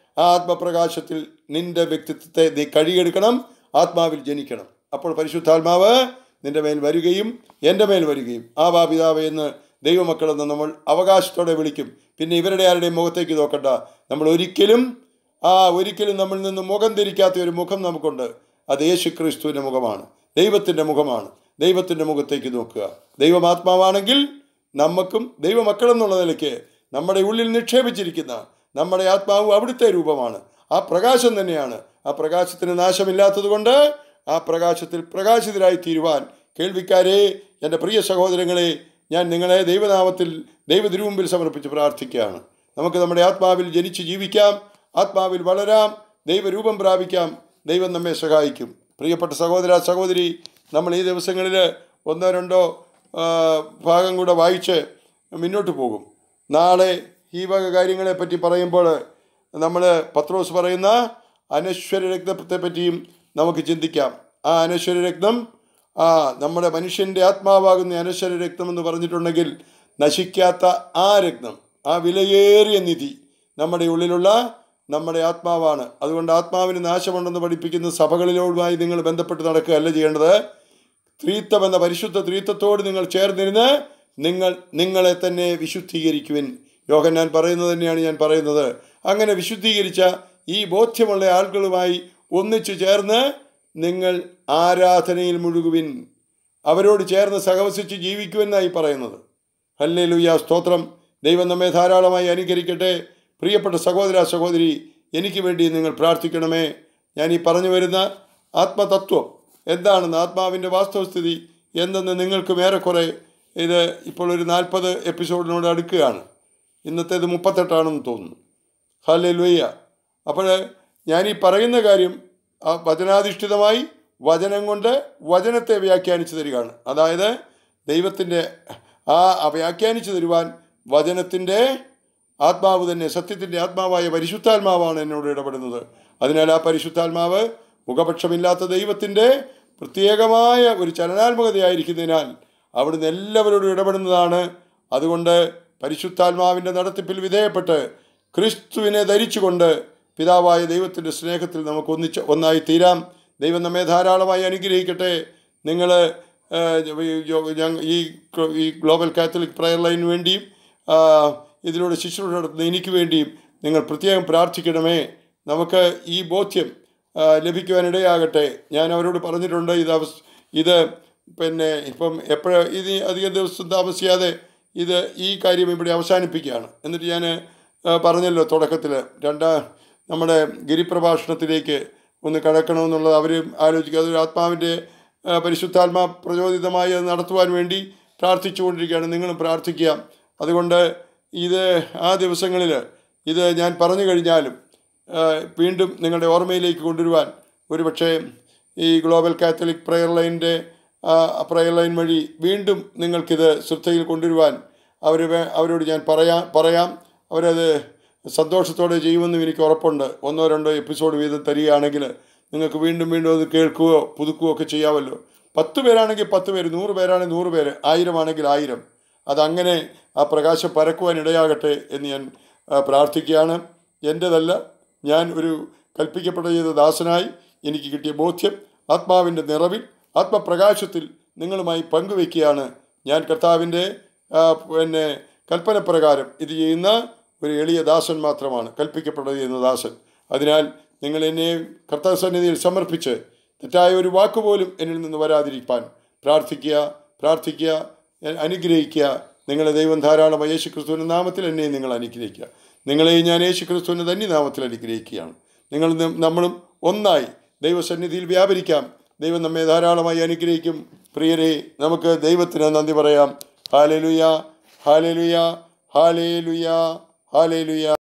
ആ ആത്മപ്രകാശത്തിൽ നിന്റെ വ്യക്തിത്വത്തെ നീ കഴുകിയെടുക്കണം ആത്മാവിൽ ജനിക്കണം അപ്പോൾ പരിശുദ്ധാത്മാവ് നിന്റെ മേൽ വരികയും എൻ്റെ മേൽ വരികയും ആ ബാപിതാവ് എന്ന് ദൈവമക്കളെന്ന് നമ്മൾ അവകാശത്തോടെ വിളിക്കും പിന്നെ ഇവരുടെ ആരുടെയും മുഖത്തേക്ക് നോക്കണ്ട നമ്മൾ ഒരിക്കലും ആ ഒരിക്കലും നമ്മളിൽ നിന്ന് മുഖം തിരിക്കാത്ത ഒരു മുഖം നമുക്കുണ്ട് അത് യേശു ക്രിസ്തുവിൻ്റെ മുഖമാണ് ദൈവത്തിൻ്റെ മുഖമാണ് ദൈവത്തിൻ്റെ മുഖത്തേക്ക് നോക്കുക ദൈവമാത്മാവാണെങ്കിൽ നമുക്കും ദൈവമക്കളെന്നുള്ള നിലയ്ക്ക് നമ്മുടെ ഉള്ളിൽ നിക്ഷേപിച്ചിരിക്കുന്ന നമ്മുടെ ആത്മാവ് അവിടുത്തെ രൂപമാണ് ആ പ്രകാശം തന്നെയാണ് ആ പ്രകാശത്തിന് നാശമില്ലാത്തത് കൊണ്ട് ആ പ്രകാശത്തിൽ പ്രകാശിതരായി തീരുവാൻ കേൾവിക്കാരെ എൻ്റെ പ്രിയ സഹോദരങ്ങളെ ഞാൻ നിങ്ങളെ ദൈവനാമത്തിൽ ദൈവതിരുമുമ്പിൽ സമർപ്പിച്ച് പ്രാർത്ഥിക്കുകയാണ് നമുക്ക് നമ്മുടെ ആത്മാവിൽ ജനിച്ച് ജീവിക്കാം ആത്മാവിൽ വളരാം ദൈവരൂപം പ്രാപിക്കാം ദൈവം നമ്മെ സഹായിക്കും പ്രിയപ്പെട്ട സഹോദര സഹോദരി നമ്മൾ ഈ ദിവസങ്ങളിൽ ഒന്നോ രണ്ടോ ആ, ഭാഗം കൂടെ വായിച്ച് മുന്നോട്ട് പോകും നാളെ ഈ വക കാര്യങ്ങളെപ്പറ്റി പറയുമ്പോൾ നമ്മൾ പത്രോസ് പറയുന്ന അനശ്വര രക്തത്തെ പറ്റിയും നമുക്ക് ചിന്തിക്കാം ആ അനശ്വര രക്തം ആ നമ്മുടെ മനുഷ്യൻ്റെ ആത്മാവാകുന്ന അനശ്വര രക്തം എന്ന് പറഞ്ഞിട്ടുണ്ടെങ്കിൽ നശിക്കാത്ത ആ രക്തം ആ വിലയേറിയ നിധി നമ്മുടെ ഉള്ളിലുള്ള നമ്മുടെ ആത്മാവാണ് അതുകൊണ്ട് ആത്മാവിന് നാശമുണ്ടെന്ന് പഠിപ്പിക്കുന്ന സഭകളിലോടുമായി നിങ്ങൾ ബന്ധപ്പെട്ട് നടക്കുകയല്ല ചെയ്യേണ്ടത് ത്രീത്വം എന്ന പരിശുദ്ധ ത്രീത്വത്തോട് നിങ്ങൾ ചേർന്നിരുന്ന് നിങ്ങൾ നിങ്ങളെ തന്നെ വിശുദ്ധീകരിക്കുവിൻ യോഹന്നാൻ പറയുന്നത് തന്നെയാണ് ഞാൻ പറയുന്നത് അങ്ങനെ വിശുദ്ധീകരിച്ച ഈ ബോധ്യമുള്ള ആളുകളുമായി ഒന്നിച്ചു ചേർന്ന് നിങ്ങൾ ആരാധനയിൽ മുഴുകുവിൻ അവരോട് ചേർന്ന് സഹവസിച്ച് ജീവിക്കുമെന്നായി പറയുന്നത് ഹല്ലേ ലുയ്യ സ്തോത്രം ദൈവം നമ്മെ ധാരാളമായി അനുകരിക്കട്ടെ പ്രിയപ്പെട്ട സഹോദര സഹോദരി എനിക്ക് വേണ്ടി നിങ്ങൾ പ്രാർത്ഥിക്കണമേ ഞാൻ ഈ പറഞ്ഞു വരുന്ന ആത്മതത്വം എന്താണെന്ന് ആത്മാവിൻ്റെ വാസ്തവസ്ഥിതി എന്തെന്ന് നിങ്ങൾക്കും ഏറെക്കുറെ ഇത് ഇപ്പോൾ ഒരു നാൽപ്പത് എപ്പിസോഡിനോട് അടുക്കുകയാണ് ഇന്നത്തേത് മുപ്പത്തെട്ടാണെന്ന് തോന്നുന്നു ഹല്ലേ ലുയ്യ അപ്പോൾ ഞാൻ ഈ പറയുന്ന കാര്യം ആ വചനാധിഷ്ഠിതമായി വചനം കൊണ്ട് വചനത്തെ വ്യാഖ്യാനിച്ചു തരികയാണ് അതായത് ദൈവത്തിൻ്റെ ആ വ്യാഖ്യാനിച്ചു തരുവാൻ വചനത്തിൻ്റെ ആത്മാവ് തന്നെ സത്യത്തിൻ്റെ ആത്മാവായ പരിശുദ്ധാത്മാവാണ് എന്നോട് ഇടപെടുന്നത് അതിനാൽ ആ പരിശുദ്ധാത്മാവ് മുഖപക്ഷമില്ലാത്ത ദൈവത്തിൻ്റെ പ്രത്യേകമായ ഒരു ചലനാത്മകതയായിരിക്കുന്നതിനാൽ അവിടുന്ന് എല്ലാവരോടും ഇടപെടുന്നതാണ് അതുകൊണ്ട് പരിശുദ്ധാത്മാവിൻ്റെ നടത്തിപ്പിൽ വിധേയപ്പെട്ട് ക്രിസ്തുവിനെ ധരിച്ചുകൊണ്ട് പിതാവായ ദൈവത്തിൻ്റെ സ്നേഹത്തിൽ നമുക്ക് ഒന്നിച്ച് ഒന്നായി തീരാം ദൈവം നമ്മെ ധാരാളമായി അനുഗ്രഹിക്കട്ടെ നിങ്ങൾ ഈ ഈ ഗ്ലോബൽ കാത്തലിക് പ്രയർ ലൈനു വേണ്ടിയും ആ, ഇതിലൂടെ ശുശ്രൂഷ നടത്തുന്ന എനിക്ക് വേണ്ടിയും നിങ്ങൾ പ്രത്യേകം പ്രാർത്ഥിക്കണമേ നമുക്ക് ഈ ബോധ്യം ആ, ലഭിക്കുവാനിടയാകട്ടെ ഞാൻ അവരോട് പറഞ്ഞിട്ടുണ്ട് ഇത് അവസ് ഇത് പിന്നെ ഇപ്പം എപ്പോഴും ഇത് അധികം ദിവസം താമസിയാതെ ഇത് ഈ കാര്യം ഇവിടെ അവസാനിപ്പിക്കുകയാണ് എന്നിട്ട് ഞാൻ പറഞ്ഞല്ലോ തുടക്കത്തിൽ രണ്ടാ നമ്മുടെ ഗിരിപ്രഭാഷണത്തിലേക്ക് ഒന്ന് കടക്കണമെന്നുള്ളത് അവർ ആലോചിക്കുക അതൊരു ആത്മാവിൻ്റെ ആ, പരിശുദ്ധാത്മാ പ്രചോദിതമായി അത് നടത്തുവാൻ വേണ്ടി പ്രാർത്ഥിച്ചുകൊണ്ടിരിക്കുകയാണ് നിങ്ങളും പ്രാർത്ഥിക്കുക അതുകൊണ്ട് ഇത് ആ ദിവസങ്ങളിൽ ഇത് ഞാൻ പറഞ്ഞു കഴിഞ്ഞാലും ആ, വീണ്ടും നിങ്ങളുടെ ഓർമ്മയിലേക്ക് കൊണ്ടുവരുവാൻ ഒരുപക്ഷേ ഈ ഗ്ലോബൽ കാത്തലിക് പ്രയർ ലൈനിൻ്റെ പ്രയർ ലൈൻ വഴി വീണ്ടും നിങ്ങൾക്കിത് ശ്രദ്ധയിൽ കൊണ്ടുവരുവാൻ അവർ അവരോട് ഞാൻ പറയാം പറയാം അവരത് സന്തോഷത്തോടെ ചെയ്യുമെന്നും എനിക്ക് ഉറപ്പുണ്ട് ഒന്നോ രണ്ടോ എപ്പിസോഡ് വീതം തരികയാണെങ്കിൽ നിങ്ങൾക്ക് വീണ്ടും വീണ്ടും അത് കേൾക്കുകയോ പുതുക്കുകയോ ഒക്കെ ചെയ്യാമല്ലോ പത്ത് പേരാണെങ്കിൽ പത്ത് പേര് നൂറ് പേരാണെങ്കിൽ നൂറ് പേര് ആയിരമാണെങ്കിൽ ആയിരം അതങ്ങനെ ആ പ്രകാശം പരക്കുവാൻ ഇടയാകട്ടെ എന്ന് ഞാൻ ആ, പ്രാർത്ഥിക്കുകയാണ് എൻ്റെതല്ല ഞാൻ ഒരു കൽപ്പിക്കപ്പെട്ട ചെയ്ത ദാസനായി എനിക്ക് കിട്ടിയ ബോധ്യം ആത്മാവിൻ്റെ നിറവിൽ ആത്മപ്രകാശത്തിൽ നിങ്ങളുമായി പങ്കുവെക്കുകയാണ് ഞാൻ കർത്താവിൻ്റെ ആ, പിന്നെ കൽപ്പനപ്രകാരം ഇത് ചെയ്യുന്ന ഒരു എളിയ ദാസൻ മാത്രമാണ് കൽപ്പിക്കപ്പെട്ടത് ചെയ്യുന്ന ദാസൻ അതിനാൽ നിങ്ങൾ എന്നെ കർത്താവ് സന്നിധിയിൽ സമർപ്പിച്ച് തെറ്റായ ഒരു വാക്കുപോലും എന്നിൽ നിന്ന് വരാതിരിക്കാൻ പ്രാർത്ഥിക്കുക പ്രാർത്ഥിക്കുക എ- അനുഗ്രഹിക്കുക നിങ്ങളെ ദൈവം ധാരാളമായി യേശു ക്രിസ്തുവിൻ്റെ നാമത്തിൽ എന്നെയും നിങ്ങൾ അനുഗ്രഹിക്കുക നിങ്ങളെയും ഞാൻ യേശു ക്രിസ്തുവിൻ്റെ തന്നെ നാമത്തിൽ അനുഗ്രഹിക്കുകയാണ് നിങ്ങൾ ന- നമ്മളും ഒന്നായി ദൈവസന്നിധിയിൽ വ്യാപരിക്കാം ദൈവം നമ്മെ ധാരാളമായി അനുഗ്രഹിക്കും പ്രിയരെ നമുക്ക് ദൈവത്തിന് നന്ദി പറയാം ഹാലേലുയ ഹാലേലുയ ഹാലേലുയ ഹാലേലുയ